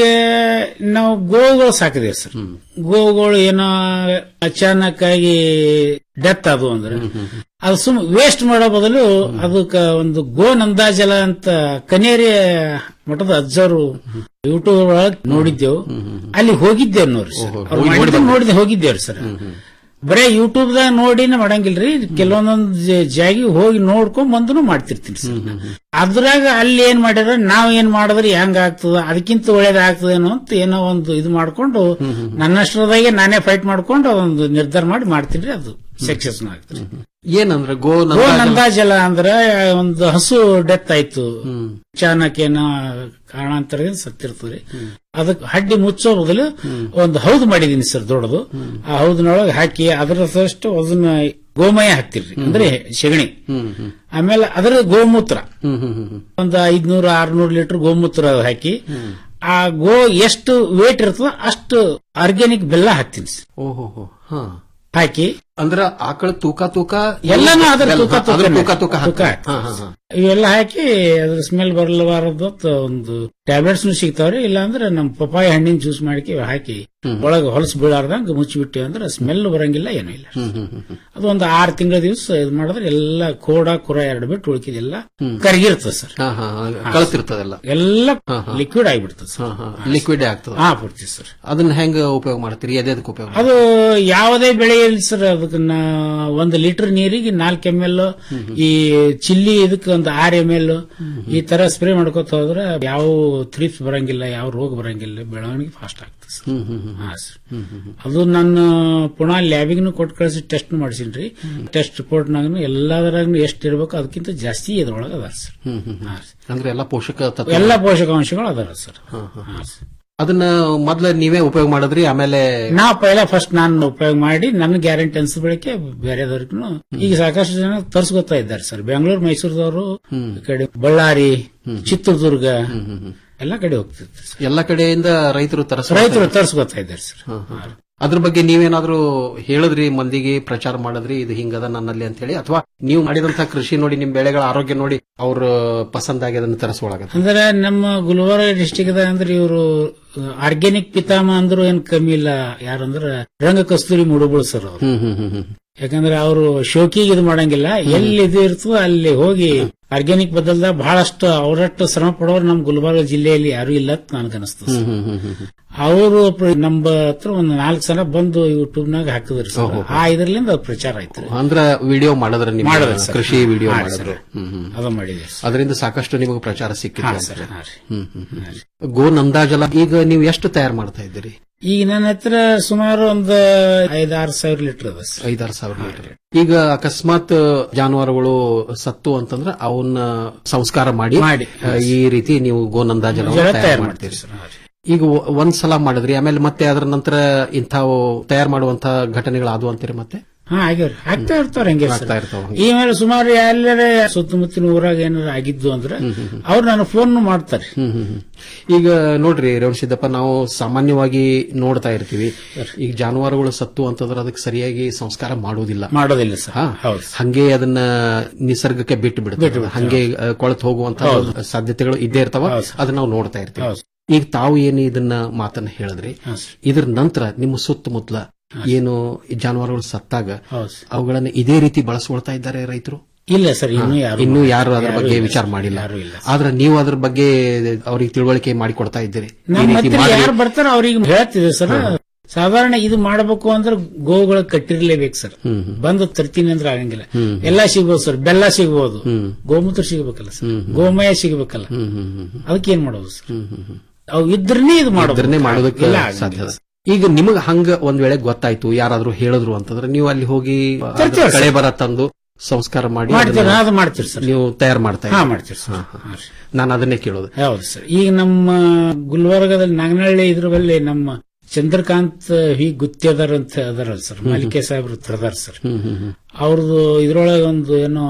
ನಾವು ಗೋವುಗಳು ಸಾಕಿದೇವೆ ಸರ್ ಗೋವುಗಳು ಏನೋ ಅಚಾನಕ್ ಆಗಿ ಡೆತ್ ಅದು ಅಂದ್ರೆ ಅದು ಸುಮ್ ವೇಸ್ಟ್ ಮಾಡೋ ಬದಲು ಅದಕ್ಕ ಒಂದು ಗೋ ನಂದಾಜಲ ಅಂತ ಕನೇರಿ ಮಠದ ಅಜ್ಜರು ಯೂಟ್ಯೂಬ್ ಒಳಗೆ ನೋಡಿದ್ದೆವು ಅಲ್ಲಿ ಹೋಗಿದ್ದೇವೆ ನೋಡ್ರಿ ಸರ್ ಅವ್ರು ಹೋಗಿ ಮಾಡಿದ್ದು ನೋಡಿ ನೋಡಿದೆ ಹೋಗಿದ್ದೇವ್ರಿ ಸರ್ ಬರೇ ಯೂಟ್ಯೂಬ್ ದಾಗ ನೋಡಿನೇ ಮಾಡಂಗಿಲ್ರಿ ಕೆಲವೊಂದೊಂದು ಜ- ಜಾಗಿ ಹೋಗಿ ನೋಡ್ಕೊಂಡ್ ಬಂದು ಮಾಡ್ತಿರ್ತೀನಿ ಸರ್ ಅದ್ರಾಗ ಅಲ್ಲಿ ಏನ್ ಮಾಡ್ಯಾರ ನಾವ್ ಏನ್ ಮಾಡಿದ್ರೆ ಹೆಂಗ್ ಆಗ್ತದ ಅದಕ್ಕಿಂತ ಒಳ್ಳೇದಾಗ್ತದೇನೋ ಅಂತ ಏನೋ ಒಂದು ಇದು ಮಾಡ್ಕೊಂಡು ನನ್ನಷ್ಟರದಾಗೆ ನಾನೇ ಫೈಟ್ ಮಾಡ್ಕೊಂಡು ಅದೊಂದು ನಿರ್ಧಾರ ಮಾಡಿ ಮಾಡ್ತೀನಿ ಅದು ಸಕ್ಸಸ್ ಆಗ್ತದೆ ಏನಂದ್ರೆ ಗೋ ಗೋ ನಂದಾಜಲ- ನಂದಾಜಲ ಅಂದ್ರೆ ಒಂದು ಹಸು ಡೆತ್ ಆಯ್ತು ಚಾನಕ್ ಏನೋ ಕಾರಣಾಂತರದಿಂದ ಸತ್ತಿರ್ತದೆ ಅದಕ್ಕೆ ಹಡ್ಡಿ ಮುಚ್ಚೋ ಬದಲು ಒಂದು ಹೌದು ಮಾಡಿದೀನಿ ಸರ್ ದೊಡ್ಡದು ಆ ಹೌದಿನೊಳಗೆ ಹಾಕಿ ಅದರದಷ್ಟು ಅದನ್ನ ಗೋಮಯ ಹಾಕ್ತಿರ್ರಿ ಅಂದ್ರೆ ಸೆಗಣಿ ಆಮೇಲೆ ಅದರ ಗೋಮೂತ್ರ ಒಂದು ಐದ್ನೂರ ಆರ್ನೂರು ಲೀಟರ್ ಗೋಮೂತ್ರ ಹಾಕಿ ಆ ಗೋ ಎಷ್ಟು ವೇಟ್ ಇರ್ತದೋ ಅಷ್ಟು ಆರ್ಗ್ಯಾನಿಕ್ ಬೆಲ್ಲ ಹಾಕ್ತೀನಿ ಸರ್ ಓಹೋ ಹಾ ಹಾಕಿ ಅಂದ್ರ ಆಕಳ ತೂಕ ತೂಕ ಎಲ್ಲಾನು ಅದ್ರ ತೂಕ ಅದ್ರ ತೂಕನೇ. ತೂಕ ತೂಕ ತೂಕ ಹಾಕ್ತಾರೆ. ಹಾ, ಹಾ, ಹಾ. ಇವೆಲ್ಲ ಹಾಕಿ ಅದ್ರ ಸ್ಮೆಲ್ ಬರಲಬಾರದು ಅಂತ ಒಂದು ಟ್ಯಾಬ್ಲೆಟ್ಸ್ ಸಿಗ್ತಾವ್ರಿ ಇಲ್ಲಾಂದ್ರೆ ನಮ್ ಪಪಾಯ ಹಣ್ಣಿನ ಜ್ಯೂಸ್ ಮಾಡಿಕೆ ಹಾಕಿ ಒಳಗೆ ಹೊಲಸು ಬೀಳಾರ್ದಂಗ ಮುಚ್ಚಿಬಿಟ್ಟಿ ಅಂದ್ರೆ ಸ್ಮೆಲ್ ಬರಂಗಿಲ್ಲ ಏನೂ ಇಲ್ಲ ಅದು ಒಂದು ಆರು ತಿಂಗಳ ದಿವಸ ಇದು ಮಾಡಿದ್ರೆ ಎಲ್ಲ ಕೋಡ ಕುರ ಎರಡು ಬಿಟ್ಟು ಉಳ್ಕಿದೆಲ್ಲ ಕರಗಿರ್ತದೆ ಸರ್ ಹಾ, ಹಾ, ಹಾ. ಕಳ್ತಿರ್ತದೆಲ್ಲ ಎಲ್ಲ ಹಾ, ಹಾ. ಲಿಕ್ವಿಡ್ ಆಗಿಬಿಡ್ತದೆ ಸರ್ ಲಿಕ್ವಿಡ್ ಆಗ್ತದ ಹಾ ಪೂರ್ತಿ ಸರ್ ಅದನ್ನ ಹೆಂಗ ಉಪಯೋಗ ಮಾಡ್ತೀರಿ ಎದೆದಕ್ಕೆ ಉಪಯೋಗ ಅದು ಯಾವುದೇ ಬೆಳೆ ಇರಲಿ ಸರ್ ಅದನ್ನ ಒಂದು ಲೀಟರ್ ನೀರಿಗೆ ನಾಲ್ಕು ಎಮ್ ಎಲ್ ಈ ಚಿಲ್ಲಿ ಇದಕ್ಕೆ ಒಂದು ಆರ್ ಎಮ್ ಎಲ್ ಈ ತರ ಸ್ಪ್ರೇ ಮಾಡ್ಕೋತ ಹೋದ್ರೆ ಯಾವ ಥ್ರಿಪ್ಸ್ ಬರಂಗಿಲ್ಲ ಯಾವ ರೋಗ ಬರಂಗಿಲ್ಲ ಬೆಳವಣಿಗೆ ಫಾಸ್ಟ್ ಆಗ್ತದೆ ಸರ್ ಹಾ ಸರ್ ಅದು ನನ್ನ ಪುನಃ ಲ್ಯಾಬಿಗ್ನು ಕೊಟ್ಟು ಕಳಿಸಿ ಟೆಸ್ಟ್ ಮಾಡಿಸಿನ್ರಿ ಟೆಸ್ಟ್ ರಿಪೋರ್ಟ್ನಾಗ ಎಲ್ಲದರಾಗ ಎಷ್ಟು ಇರಬೇಕು ಅದಕ್ಕಿಂತ ಜಾಸ್ತಿ ಇದ್ರೊಳಗೆ ಅದಾರ ಸರ್ ಹಾ ಸರ್. ಅಂದ್ರೆ ಎಲ್ಲ ಪೋಷಕ ತತ್ವ ಎಲ್ಲ ಪೋಷಕಾಂಶಗಳು ಅದಾರ ಸರ್ ಹಾ ಸರ್ ಅದನ್ನ ಮೊದ್ಲ ನೀವೇ ಉಪಯೋಗ ಮಾಡಿದ್ರಿ ಆಮೇಲೆ ನಾ ಪೈಲ ಫಸ್ಟ್ ನಾನು ಉಪಯೋಗ ಮಾಡಿ ನನ್ನ ಗ್ಯಾರಂಟಿ ಅನ್ಸಿದ ಬಳಿಕೆ ಬೇರೆದವ್ರಿಗೂ ಈಗ ಸಾಕಷ್ಟು ಜನ ತರ್ಸ್ಕೊತಾ ಇದ್ದಾರೆ ಸರ್ ಬೆಂಗಳೂರು ಮೈಸೂರದವರು ಈ ಕಡೆ ಬಳ್ಳಾರಿ ಚಿತ್ರದುರ್ಗ ಎಲ್ಲ ಕಡೆ ಹೋಗ್ತಿರ್ತಾರೆ ಸರ್. ಎಲ್ಲ ಕಡೆಯಿಂದ ರೈತರು ತರಸ ರೈತರು ತರ್ಸ್ಕೊತಾ ಇದ್ದಾರೆ ಸರ್ ಅದ್ರ ಬಗ್ಗೆ ನೀವೇನಾದ್ರೂ ಹೇಳಿದ್ರಿ ಮಂದಿಗೆ ಪ್ರಚಾರ ಮಾಡಿದ್ರಿ ಇದು ಹಿಂಗದ ನನ್ನಲ್ಲಿ ಅಂತ ಹೇಳಿ ಅಥವಾ ನೀವು ಮಾಡಿದಂತ ಕೃಷಿ ನೋಡಿ ನಿಮ್ ಬೆಳೆಗಳ ಆರೋಗ್ಯ ನೋಡಿ ಅವ್ರ ಪಸಂದಾಗಿ ಅದನ್ನ ತರಿಸುವಾಗ ಅಂದ್ರೆ ನಮ್ಮ ಗುಲ್ಬರ್ಗ ಡಿಸ್ಟಿಕ್ ಅಂದ್ರೆ ಇವರು ಆರ್ಗ್ಯಾನಿಕ್ ಪಿತಾಮ ಅಂದ್ರೂ ಏನ್ ಕಮ್ಮಿ ಇಲ್ಲ ಯಾರಂದ್ರ ರಂಗ ಕಸ್ತೂರಿ ಮುಡುಬಳು ಸರ್ ಅವ್ರು ಯಾಕಂದ್ರೆ ಅವರು ಶೋಕಿಗೆ ಇದು ಮಾಡಂಗಿಲ್ಲ ಎಲ್ಲಿ ಇದು ಇರ್ತದೋ ಅಲ್ಲಿ ಹೋಗಿ ಆರ್ಗ್ಯಾನಿಕ್ ಬದಲ್ದಾಗ ಬಹಳಷ್ಟು ಅವರಷ್ಟು ಶ್ರಮ ಪಡೋರು ನಮ್ ಗುಲ್ಬರ್ಗ ಜಿಲ್ಲೆಯಲ್ಲಿ ಯಾರು ಇಲ್ಲ ಅಂತ ನನಗನ್ನಿಸ್ತದೆ ಸರ್. ಅವರು ನಮ್ಮ ಹತ್ರ ಒಂದು ನಾಲ್ಕು ಸಲ ಬಂದು ಯೂಟ್ಯೂಬ್ ನಾಗ ಹಾಕಿದ್ರಿ ಸರ್ ಓಹೋ. Oh, ಆ ಇದರ್ಲಿಂದ ಅದು ಪ್ರಚಾರ ಆಯ್ತು ಅಂದ್ರ ವಿಡಿಯೋ ಮಾಡಿದ್ರ ನಿಮ್ಮ ಮಾಡಿದ್ರಿ ಸರ್. ಕೃಷಿ ವಿಡಿಯೋ ಹಾ, ಮಾಡಿದ್ರೆ ಸರ್. ಅದು ಮಾಡಿದೆ ಅದರಿಂದ ಸಾಕಷ್ಟು ನಿಮಗೆ ಪ್ರಚಾರ ಹಾ, ಸಿಕ್ಕಿದೆ ಸರ್, ಹಾ, ರೀ. ಹ್ಮ್ ಹ್ಮ್ ಹ್ಮ್. ಗೋ ನಂದಾಜಲ ಈಗ ನೀವು ಎಷ್ಟು ತಯಾರು ಮಾಡ್ತಾ ಇದ್ದೀರಿ ಈಗ ನನ್ನ ಹತ್ರ ಸುಮಾರು ಒಂದು ಐದಾರು ಸಾವಿರ ಲೀಟರ್ ಅದ ಸರ್ ಐದಾರು ಸಾವಿರ ಲೀಟರ್ ಈಗ ಅಕಸ್ಮಾತ್ ಜಾನುವಾರುಗಳು ಸತ್ತು ಅಂತಂದ್ರೆ ಅವನ್ನ ಸಂಸ್ಕಾರ ಮಾಡಿ ಮಾಡಿ. ಆ, ಈ ರೀತಿ ನೀವು ಗೋನಂದಾಜಲ ಜಲ ತಯಾರು ತಯಾರು ಮಾಡ್ತೀರಿ ಮಾಡ್ತೀವಿ ಸರ್, ಹಾ ರೀ. ಈಗ ಒ- ಒಂದ್ ಸಲ ಮಾಡಿದ್ರಿ ಆಮೇಲೆ ಮತ್ತೆ ಅದರ ನಂತರ ಇಂಥವು ತಯಾರು ಮಾಡುವಂತ ಘಟನೆಗಳು ಅಂತೀರಿ ಮತ್ತೆ ಹಾ ಆಗ್ಯಾವ್ರಿ ಆಗ್ತಾ ಇರ್ತಾರ ಹಂಗೆ ಸರ್. ಆಗ್ತಾ ಇರ್ತಾವ ಹಂಗೆ. ಈ ಮೇಲೆ ಸುಮಾರು ಎಲ್ಲರೇ ಸುತ್ತಮುತ್ತಲಿನ ಊರಾಗ ಏನಾರ ಆಗಿದ್ದು ಅಂದ್ರೆ ಅವ್ರು ನಾನು ಫೋನ್ ಮಾಡ್ತಾರೆ ಹ್ಮ್ ಹ್ಮ್ ಹ್ಮ್. ಈಗ ನೋಡ್ರಿ ರೇವಣಸಿದ್ದಪ್ಪ ನಾವು ಸಾಮಾನ್ಯವಾಗಿ ನೋಡ್ತಾ ಇರ್ತೀವಿ ಈಗ ಜಾನುವಾರುಗಳು ಸತ್ತು ಅಂತಂದ್ರೆ ಅದಕ್ಕೆ ಸರಿಯಾಗಿ ಸಂಸ್ಕಾರ ಮಾಡುವುದಿಲ್ಲ ಮಾಡೋದಿಲ್ಲ ಸರ್ ಹಾ, ಹಂಗೆ ಅದನ್ನ ನಿಸರ್ಗಕ್ಕೆ ಬಿಟ್ಟು ಬಿಡ್ತಾರೆ ಹಂಗೆ ಕೊಳತು ಹೋಗುವಂತ ಸಾಧ್ಯತೆಗಳು ಇದ್ದೇ ಇರ್ತಾವ ಅದನ್ನ ನಾವು ನೋಡ್ತಾ ಇರ್ತೀವಿ ಈಗ ತಾವು ಏನು ಇದನ್ನ ಮಾತನ್ನ ಹೇಳಿದ್ರಿ ಇದ್ರ ನಂತರ ನಿಮ್ಮ ಸುತ್ತಮುತ್ತಲ ಏನು ಈ ಜಾನುವಾರುಗಳು ಸತ್ತಾಗ ಅವುಗಳನ್ನ ಇದೇ ರೀತಿ ಬಳಸ್ಕೊಳ್ತಾ ಇದ್ದಾರೆ ರೈತರು ಇಲ್ಲ ಸರ್ ಇನ್ನೂ ಯಾರು ಇನ್ನೂ ಯಾರು ಅದ್ರ ಯಾರು ಬಗ್ಗೆ ಇಲ್ಲ ವಿಚಾರ ಸರ್. ಮಾಡಿಲ್ಲ ಯಾರು ಇಲ್ಲ ಆದ್ರೆ ನೀವು ಅದ್ರ ಬಗ್ಗೆ ಅವ್ರಿಗೆ ತಿಳುವಳಿಕೆ ಮಾಡಿ ಕೊಡ್ತಾ ಇದ್ದೀರಿ ಈ ನಮ್ಮ ರೀತಿ ಹತ್ರ ಮಾಡಿ ಯಾರು ಬರ್ತಾರ ಅವ್ರಿಗೆ ಹೇಳ್ತಿದೆ ಸರ್ ಸಾಧಾರಣ ಇದು ಮಾಡಬೇಕು ಅಂದ್ರೆ ಗೋವುಗಳ ಕಟ್ಟಿರ್ಲೇಬೇಕು ಸರ್ ಬಂದು ತರ್ತೀನಿ ಅಂದ್ರೆ ಆಗಂಗಿಲ್ಲ ಎಲ್ಲಾ ಸಿಗ್ಬೋದು ಸರ್ ಬೆಲ್ಲ ಸಿಗ್ಬೋದು ಗೋಮೂತ್ರ ಸಿಗಬೇಕಲ್ಲ ಸರ್ ಗೋಮಯ ಸಿಗಬೇಕಲ್ಲ ಅದಕ್ಕೆ ಏನ್ ಮಾಡೋದು ಸರ್ ಅವು ಇದ್ರನೇ ಇದು ಮಾಡೋದು ಇದ್ರನ್ನೇ ಮಾಡೋದಕ್ಕೆ ಇಲ್ಲ ಸಾಧ್ಯ ಆಗಂಗಿಲ್ಲ. ಈಗ ನಿಮಗ್ ಹಂಗ ಒಂದ್ ವೇಳೆ ಗೊತ್ತಾಯ್ತು ಯಾರಾದ್ರೂ ಹೇಳಿದ್ರು ಅಂತಂದ್ರೆ ನೀವು ಅಲ್ಲಿ ಹೋಗಿ ಅದ್ರ ತರ್ತೀವಿ ಸರ್. ಕಳೆ ಬರ ತಂದು ಸಂಸ್ಕಾರ ಮಾಡಿ ಮಾಡ್ತೀವಿ, ಅದನ್ನ ಅದು ಮಾಡ್ತೀವಿ ಸರ್. ನೀವು ತಯಾರು ಮಾಡ್ತಾ ಹಾ, ಇದ್ದೀರಿ. ಮಾಡ್ತೀವಿ ಸರ್. ಹಾ, ಹಾ. ನಾನು ಅದನ್ನೇ ಕೇಳೋದು ಹೌದು ಸರ್ ಈಗ ನಮ್ಮ ಗುಲ್ಬರ್ಗದಲ್ಲಿ ನಾಗನಹಳ್ಳಿ ಇದ್ರ ಬಲ್ಲಿ ನಮ್ಮ ಚಂದ್ರಕಾಂತ್ ಹಿ ಗುತ್ತೇದಾರ್ ಅಂತ ಅದಾರ ಸರ್ ಹ್ಮ್. ಮಲ್ಲಿಕೆ ಸಾಹೇಬ್ರು ತರದಾರ ಸರ್ ಹ್ಮ್ ಹ್ಮ್ ಹ್ಮ್. ಅವ್ರದ್ದು ಇದ್ರೊಳಗೆ ಒಂದು ಏನೋ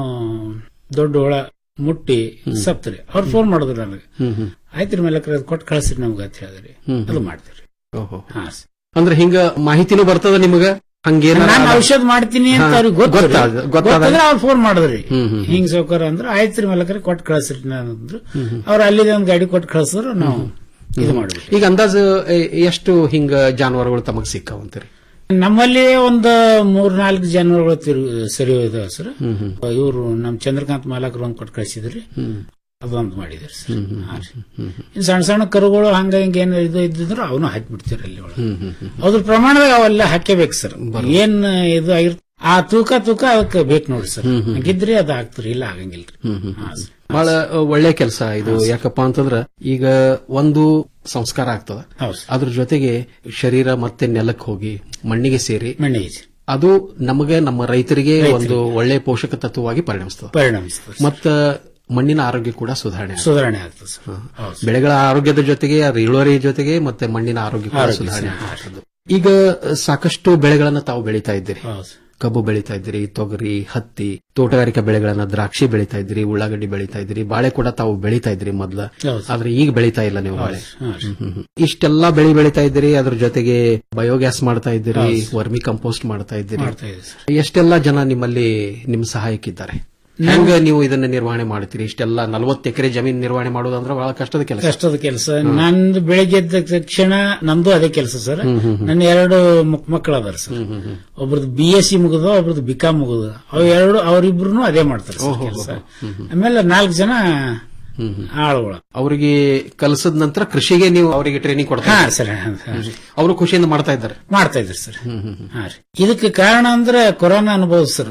ದೊಡ್ಡ ಹೊಳ ಮುಟ್ಟಿ ಸಪ್ತ್ರಿ ಅವ್ರು ಫೋನ್ ಮಾಡಿದ್ರು ನನಗೆ ಹ್ಮ್ ಹ್ಮ್. ಆಯ್ತ್ರಿ ಮೇಲಕ್ರೆ ಅದು ಕೊಟ್ಟು ಕಳಿಸ್ರಿ ನಮ್ಗೆ ಅಂತ ಹೇಳಿದ್ರಿ ಹ್ಮ್. ಅದು ಮಾಡ್ತೀರಿ ಓಹೋ. ಹಾ ಅಂದ್ರೆ ಹಿಂಗ ಮಾಹಿತಿನೂ ಬರ್ತದ ನಿಮಗ ಹಂಗೇನ ನಾನು ಔಷಧ ಮಾಡ್ತೀನಿ ಅಂತ ಅವ್ರಿಗೆ ಗೊತ್ತಾದ್ರೆ ಗೊತ್ತಾದ ಗೊತ್ತಾದ ಗೊತ್ತಾದ್ರೆ ಅವ್ರು ಫೋನ್ ಮಾಡಿದ್ರಿ ಹ್ಮ್ ಹ್ಮ್. ಹಿಂಗ್ ಸೌಕರ್ಯ ಅಂದ್ರೆ ಆಯ್ತ್ರಿ ಮಲಕರಿ ಕೊಟ್ಟು ಕಳಿಸ್ರಿ ಅಂದ್ರು ಅವ್ರು ಅಲ್ಲಿದೆ ಒಂದು ಗಾಡಿ ಕೊಟ್ಟು ಕಳಿಸಿದ್ರು ನಾವು ಇದು ಮಾಡಿದ್ವಿ ಈಗ ಅಂದಾಜು ಎ- ಎಷ್ಟು ಹಿಂಗ ಜಾನುವಾರುಗಳು ತಮಗ್ ಸಿಕ್ಕಾವಂತೀರಿ ನಮ್ಮಲ್ಲಿ ಒಂದು ಮೂರ್ ನಾಲ್ಕು ಜನರುಗಳು ತಿರು ಸರಿ ಇದಾವೆ ಸರ್ ಇವರು ನಮ್ ಚಂದ್ರಕಾಂತ್ ಮಾಲಕರು ಒಂದು ಕೊಟ್ಟು ಕಳಿಸಿದ್ರಿ ಅದೊಂದು ಮಾಡಿದ್ರಿ ಸರ್ ಹಾ ರೀ. ಇನ್ ಸಣ್ಣ ಸಣ್ಣ ಕರುಗಳು ಹಂಗ ಹಿಂಗ ಏನ್ ಇದು ಇದ್ದಿದ್ರು ಅವನು ಹಾಕ್ಬಿಡ್ತೀರಿ ಅಲ್ಲಿ ಒಳಗೆ ಅದ್ರ ಪ್ರಮಾಣದಾಗ ಅವೆಲ್ಲ ಹಾಕೇಬೇಕು ಸರ್ ಏನ್ ಇದು ಆಗಿರ್ ಆ ತೂಕ ತೂಕ ಅದಕ್ಕೆ ಬೇಕು ನೋಡಿ ಸರ್ ಹಾಗಿದ್ರೆ ಅದು ಆಗ್ತರಿ ಇಲ್ಲ ಆಗಂಗಿಲ್ರಿ ಹಾ ಸರ್. ಬಹಳ ಒಳ್ಳೆ ಕೆಲಸ ಇದು ಯಾಕಪ್ಪ ಅಂತಂದ್ರ ಈಗ ಒಂದು ಸಂಸ್ಕಾರ ಆಗ್ತದ ಅದ್ರ ಜೊತೆಗೆ ಶರೀರ ಮತ್ತೆ ನೆಲಕ್ಕೆ ಹೋಗಿ ಮಣ್ಣಿಗೆ ಸೇರಿ ಮಣ್ಣಿಗೆ ಅದು ನಮಗೆ ನಮ್ಮ ರೈತರಿಗೆ ಒಂದು ಒಳ್ಳೆ ಪೋಷಕ ತತ್ವವಾಗಿ ಪರಿಣಮಿಸ್ತದೆ ಪರಿಣಮಿಸ್ತದೆ ಮತ್ತ ಮಣ್ಣಿನ ಆರೋಗ್ಯ ಕೂಡ ಸುಧಾರಣೆ ಆಗ್ತದೆ. ಸುಧಾರಣೆ ಆಗ್ತದೆ ಸರ್ ಹಾ. ಬೆಳೆಗಳ ಆರೋಗ್ಯದ ಜೊತೆಗೆ ಅದ್ರ ಇಳುವರಿ ಜೊತೆಗೆ ಮತ್ತೆ ಮಣ್ಣಿನ ಆರೋಗ್ಯ ಕೂಡ ಆರೋಗ್ಯ ಸುಧಾರಣೆ ಸಹ. ಆಗ್ತದೆ. ಈಗ ಸಾಕಷ್ಟು ಬೆಳೆಗಳನ್ನ ತಾವು ಬೆಳೀತಾ ಇದ್ದೀರಿ ಕಬ್ಬು ಬೆಳೀತಾ ಇದ್ದೀರಿ ತೊಗರಿ ಹತ್ತಿ ತೋಟಗಾರಿಕಾ ಬೆಳೆಗಳನ್ನ ದ್ರಾಕ್ಷಿ ಬೆಳೀತಾ ಇದ್ದೀರಿ ಉಳ್ಳಾಗಡ್ಡಿ ಬೆಳೀತಾ ಇದ್ದೀರಿ ಬಾಳೆ ಕೂಡ ತಾವು ಬೆಳೀತಾ ಇದ್ದೀರಿ ಮೊದ್ಲ ಹೌದು. ಆದ್ರೆ ಈಗ ಬೆಳೀತಾ ಇಲ್ಲ ನೀವು ಬಾಳೆ ಹಾ ರೀ. ಹ್ಮ್, ಹ್ಮ್. ಇಷ್ಟೆಲ್ಲಾ ಬೆಳೆ ಬೆಳೀತಾ ಇದ್ದೀರಿ ಅದ್ರ ಜೊತೆಗೆ ಬಯೋಗ್ಯಾಸ್ ಮಾಡ್ತಾ ಇದ್ದೀರಿ ಹೌದು. ವರ್ಮಿ ಕಂಪೋಸ್ಟ್ ಮಾಡ್ತಾ ಇದ್ದೀರಿ ಮಾಡ್ತಾ ಇದ್ದೀವಿ ಎಷ್ಟೆಲ್ಲಾ ಜನ ನಿಮ್ಮಲ್ಲಿ ನಿಮ್ ಸಹಾಯಕ್ಕಿದ್ದಾರೆ ಹೆಂಗ ನೀವು ಇದನ್ನ ನಿರ್ವಹಣೆ ಮಾಡ್ತೀರಿ ಇಷ್ಟೆಲ್ಲ ನಲವತ್ತು ಎಕರೆ ಜಮೀನು ನಿರ್ವಹಣೆ ಮಾಡೋದಂದ್ರೆ ಬಹಳ ಕಷ್ಟದ ಕೆಲಸ ಕಷ್ಟದ ಕೆಲಸ ನಂದು ಬೆಳಿಗ್ಗೆ ಎದ್ದ ತಕ್ಷಣ ನಂದು ಅದೇ ಕೆಲಸ ಸರ್ ಹ್ಮ್, ಹ್ಮ್, ಹ್ಮ್. ನನ್ನ ಎರಡು ಮಕ್ಕಳು ಅದಾರ ಸರ್ ಒಬ್ರದ್ದು ಬಿ ಎಸ್ ಸಿ ಮುಗಿದ ಒಬ್ರದ್ದು ಬಿ ಕಾಮ್ ಮುಗಿದ ಅವ್ ಎರಡು ಅವರಿಬ್ರು ಅದೇ ಮಾಡ್ತಾರೆ ಸರ್ ಓಹೋ, ಕೆಲಸ ಹ್ಮ್, ಹ್ಮ್. ಆಮೇಲೆ ನಾಲ್ಕು ಜನ ಆಳುಗಳು ಅವರಿಗೆ ಕಲಿಸದ ನಂತರ ಕೃಷಿಗೆ ನೀವು ಅವರಿಗೆ ಟ್ರೈನಿಂಗ್ ಕೊಡ್ತಾ ಹಾ ಇದ್ದೀರಿ. ಸರ್ ಹಾ, ಹಾ. ಅವರು ಖುಷಿಯಿಂದ ಮಾಡ್ತಾ ಇದ್ದಾರೆ ಮಾಡ್ತಾ ಇದ್ರು ಸರ್ ಹಾ ರೀ ಇದಕ್ಕೆ ಕಾರಣ ಅಂದ್ರೆ ಕೊರೋನಾ ಅನುಭವ ಸರ್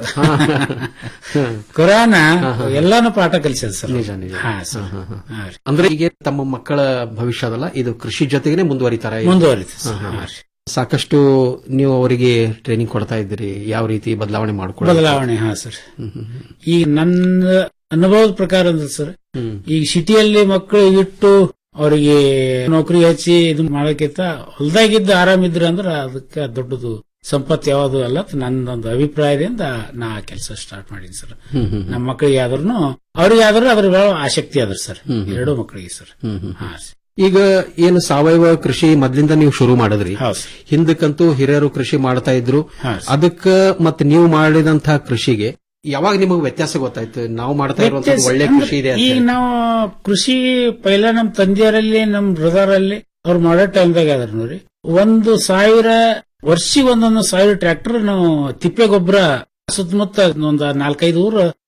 ಕೊರೋನಾ ಎಲ್ಲಾನು ಪಾಠ ಕಲಿಸದ ಸರ್ ನಿಜ ನಿಜ ಹಾ ಸರ್ ಹಾ ರೀ. ಅಂದ್ರೆ ಈಗ ತಮ್ಮ ಮಕ್ಕಳ ಭವಿಷ್ಯ ಅದಲ್ಲ ಇದು ಕೃಷಿ ಜೊತೆಗೇನೆ ಮುಂದುವರಿತಾರೆ ಮುಂದುವರಿತು ಸರ್. ಹಾ, ಹಾ. ಹಾ ರೀ. ಸಾಕಷ್ಟು ನೀವು ಅವರಿಗೆ ಟ್ರೈನಿಂಗ್ ಕೊಡ್ತಾ ಇದ್ದೀರಿ ಯಾವ ರೀತಿ ಬದಲಾವಣೆ ಮಾಡ್ಕೊಳ್ಳಿ ಬದಲಾವಣೆ ಹಾ ಸರ್ ಈಗ ನನ್ನ ಅನುಭವದ ಪ್ರಕಾರ ಅಂದ್ರೆ ಸರ್ ಈಗ ಸಿಟಿಯಲ್ಲಿ ಮಕ್ಕಳು ಇಟ್ಟು ಅವರಿಗೆ ನೌಕರಿ ಹಚ್ಚಿ ಇದು ಮಾಡೋಕ್ಕಿಂತ ಹೊಲ್ದಾಗಿದ್ದು ಆರಾಮಿದ್ರ ಅಂದ್ರೆ ಅದಕ್ಕೆ ದೊಡ್ಡದು ಸಂಪತ್ತು ಯಾವುದು ಅಲ್ಲ ಅಂತ ನನ್ನೊಂದು ಅಭಿಪ್ರಾಯದಿಂದ ನಾ ಕೆಲಸ ಸ್ಟಾರ್ಟ್ ಮಾಡೀನಿ ಸರ್ ಹ್ಮ್, ಹ್ಮ್, ಹ್ಮ್. ನಮ್ಮ ಮಕ್ಕಳಿಗೆ ಆದ್ರೂ ಅವ್ರಿಗೆ ಆದ್ರೂ ಅದ್ರ ಬಹಳ ಆಸಕ್ತಿ ಅದ್ರ ಸರ್ ಹ್ಮ್, ಹ್ಮ್. ಎರಡೂ ಮಕ್ಕಳಿಗೆ ಸರ್ ಹ್ಮ್, ಹ್ಮ್. ಹಾ ಸರ್. ಈಗ ಏನು ಸಾವಯವ ಕೃಷಿ ಮೊದ್ಲಿಂದ ನೀವು ಶುರು ಮಾಡಿದ್ರಿ ಹಿಂದಕ್ಕಂತೂ ಹಿರಿಯರು ಕೃಷಿ ಮಾಡ್ತಾ ಇದ್ರು ಅದಕ್ಕ ಮತ್ತೆ ನೀವು ಮಾಡಿದಂತಹ ಕೃಷಿಗೆ ಯಾವಾಗ ನಿಮಗೆ ವ್ಯತ್ಯಾಸ ಗೊತ್ತಾಯ್ತು ನಾವು ಮಾಡ್ತಾ ಇರುವಂತದ್ದು ವ್ಯತ್ಯಾಸ ಒಳ್ಳೆ ಅಂದ್ರೆ ಕೃಷಿ ಇದೆ ಅಂತ ಈಗ ಹೇಳಿ. ನಾವು ಕೃಷಿ ಪೈಲ ನಮ್ ತಂದೆಯರಲ್ಲಿ ನಮ್ ಬ್ರದರ್ ಅಲ್ಲಿ ಅವ್ರು ಮಾಡೋ ಟೈಮ್ದಾಗ ಅದ್ರ ನೋಡ್ರಿ ಒಂದು ಸಾವಿರ ವರ್ಷಿಗೆ ಒಂದೊಂದು ಸಾವಿರ ಟ್ರ್ಯಾಕ್ಟರ್ ನಾವು ತಿಪ್ಪೆ ಗೊಬ್ಬರ ಸುತ್ತಮುತ್ತ ಒಂದು ನಾಲ್ಕೈದು ಊರು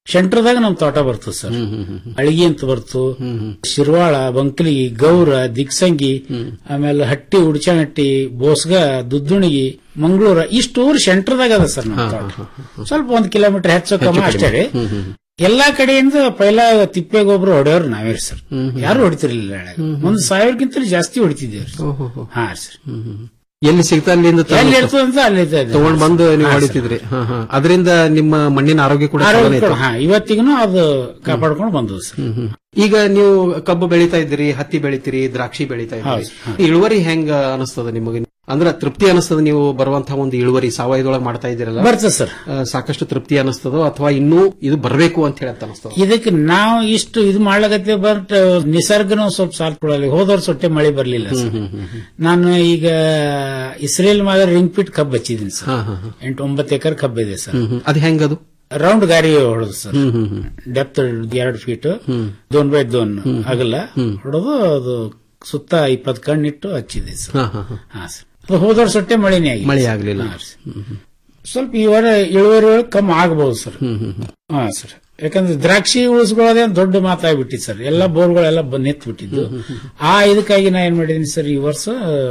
ಸೆಂಟ್ರದಾಗ ನಮ್ ತೋಟ ಬರ್ತದೆ ಸರ್ ಅಳಿಗೆ ಅಂತ ಬರ್ತು ಶಿರ್ವಾಳ ಬಂಕಲಿ ಗೌರ ದಿಕ್ಸಂಗಿ ಆಮೇಲೆ ಹಟ್ಟಿ ಉಡ್ಚನಟ್ಟಿ ಬೋಸ್ಗ ದುದ್ದುಣಿಗಿ ಮಂಗಳೂರ ಇಷ್ಟು ಊರು ಸೆಂಟ್ರದಾಗ ಅದ ಸರ್ ನಮ್ಮ ತೋಟ ಸ್ವಲ್ಪ ಒಂದ್ ಕಿಲೋಮೀಟರ್ ಹೆಚ್ಚು ಕಮ್ಮಿ ಅಷ್ಟೇ ರೀ ಎಲ್ಲಾ ಕಡೆಯಿಂದ ಪೈಲ ತಿಪ್ಪೆ ಗೊಬ್ಬರ ಹೊಡೆಯೋರು ನಾವೇ ರೀ ಸರ್ ಯಾರು ಹೊಡಿತಿರ್ಲಿಲ್ಲ ಹಳ್ಯಾಗ. ಒಂದ್ ಸಾವಿರಕ್ಕಿಂತ ಜಾಸ್ತಿ ಹೊಡಿತಿದ್ದೇವ್ರಿ ಹಾ ಸರ್ ಎಲ್ಲಿ ಸಿಗ್ತಾ ಅಲ್ಲಿಂದ ತಗೊಂಡು- ಎಲ್ಲಿ ಇರ್ತದೆ ಅಂತ ಅಲ್ಲಿ ಇದೆ. ತಗೊಂಡ್ ಬಂದು ನೀವು ಹಾ, ಸರ್. ಹೊಡಿತಿದ್ರಿ ಹಾ, ಹಾ. ಅದರಿಂದ ನಿಮ್ಮ ಮಣ್ಣಿನ ಆರೋಗ್ಯ ಕೂಡ ಆರೋಗ್ಯ ಚಲೋ ಕೂಡ, ಐತೆ. ಹಾ ಇವತ್ತಿಗೂ ಅದು ಕಾಪಾಡ್ಕೊಂಡು ಬಂದವು ಸರ್ ಹ್ಮ್, ಹ್ಮ್. ಈಗ ನೀವು ಕಬ್ಬು ಬೆಳಿತಾ ಇದ್ದೀರಿ ಹತ್ತಿ ಬೆಳಿತೀರಿ ದ್ರಾಕ್ಷಿ ಬೆಳಿತಾ ಇದ್ದೀರಿ ಹೌದು, ಹಾ. ಇಳುವರಿ ಹೆಂಗ ಅನಿಸ್ತದ ನಿಮಗೆ ಅಂದ್ರೆ ತೃಪ್ತಿ ಅನಿಸ್ತದ ನೀವು ಬರುವಂತಹ ಒಂದು ಇಳುವರಿ ಸಾವಯವದೊಳಗೆ ಮಾಡ್ತಾ ಇದ್ದೀರಲ್ಲ ಬರ್ತದೆ ಸರ್ ಆ, ಸಾಕಷ್ಟು ತೃಪ್ತಿ ಅನಿಸ್ತದೋ ಅಥವಾ ಇನ್ನೂ ಇದು ಬರಬೇಕು ಅಂತ ಹೇಳಿ ಅಂತ ಅನಿಸ್ತದ ಇದಕ್ಕೆ ನಾವು ಇಷ್ಟು ಇದು ಮಾಡ್ಲಕತ್ತೀವಿ ಬಟ್ ನಿಸರ್ಗನೂ ಸ್ವಲ್ಪ ಸಾಥ್ ಕೊಡಲ್ಲ ಹೋದ ವರ್ಷ ಹೊಟ್ಟೆ ಮಳೆ ಬರ್ಲಿಲ್ಲ ಸರ್ ನಾನು ಈಗ ಇಸ್ರೇಲ್ ಮ್ಯಾಗ ರಿಂಗ್ ಫಿಟ್ ಕಬ್ಬು ಹಚ್ಚಿದ್ದೀನಿ ಸರ್ ಎಂಟು ಒಂಬತ್ತು ಎಕರೆ ಕಬ್ಬು ಇದೆ ಸರ್ ಅದು ಹೆಂಗದು ರೌಂಡ್ ಗಾರಿ ಹೊಡೆದು ಸರ್ ಡೆಪ್ತ್ ಎರಡು ಫೀಟ್ ದೋನ್ ಬೈ ದೋನ್ ಆಗಲ್ಲ ಹೊಡೆದು ಅದು ಸುತ್ತ ಇಪ್ಪತ್ತು ಕಣ್ಣಿಟ್ಟು ಹಚ್ಚಿದೆ ಸರ್ ಹಾ, ಹಾ, ಹಾ. ಹಾ ಸರ್ ಅದು ಹೋದ ವರ್ಷ ಹೊಟ್ಟೆ ಮಳೆನೇ ಆಗಿದೆ ಮಳೆ ಆಗ್ಲಿಲ್ಲ ಸ್ವಲ್ಪ ಈ ವಾರ ಇಳುವರಿ ಕಮ್ಮಿ ಆಗಬಹುದು ಸರ್ ಹಾ ಸರ್ ಯಾಕಂದ್ರೆ ದ್ರಾಕ್ಷಿ ಉಳಿಸ್ಕೊಳ್ಳೋದೇ ಒಂದು ದೊಡ್ಡ ಮಾತಾಗ್ಬಿಟ್ಟಿತ್ತು ಸರ್ ಎಲ್ಲ ಬೋರ್ಗಳೆಲ್ಲ ಬಂದ್ ನಿಂತು ಬಿಟ್ಟಿದ್ದು ಆ ಇದಕ್ಕಾಗಿ ನಾ ಏನ್ ಮಾಡಿದೀನಿ ಸರ್ ಈ ವರ್ಷ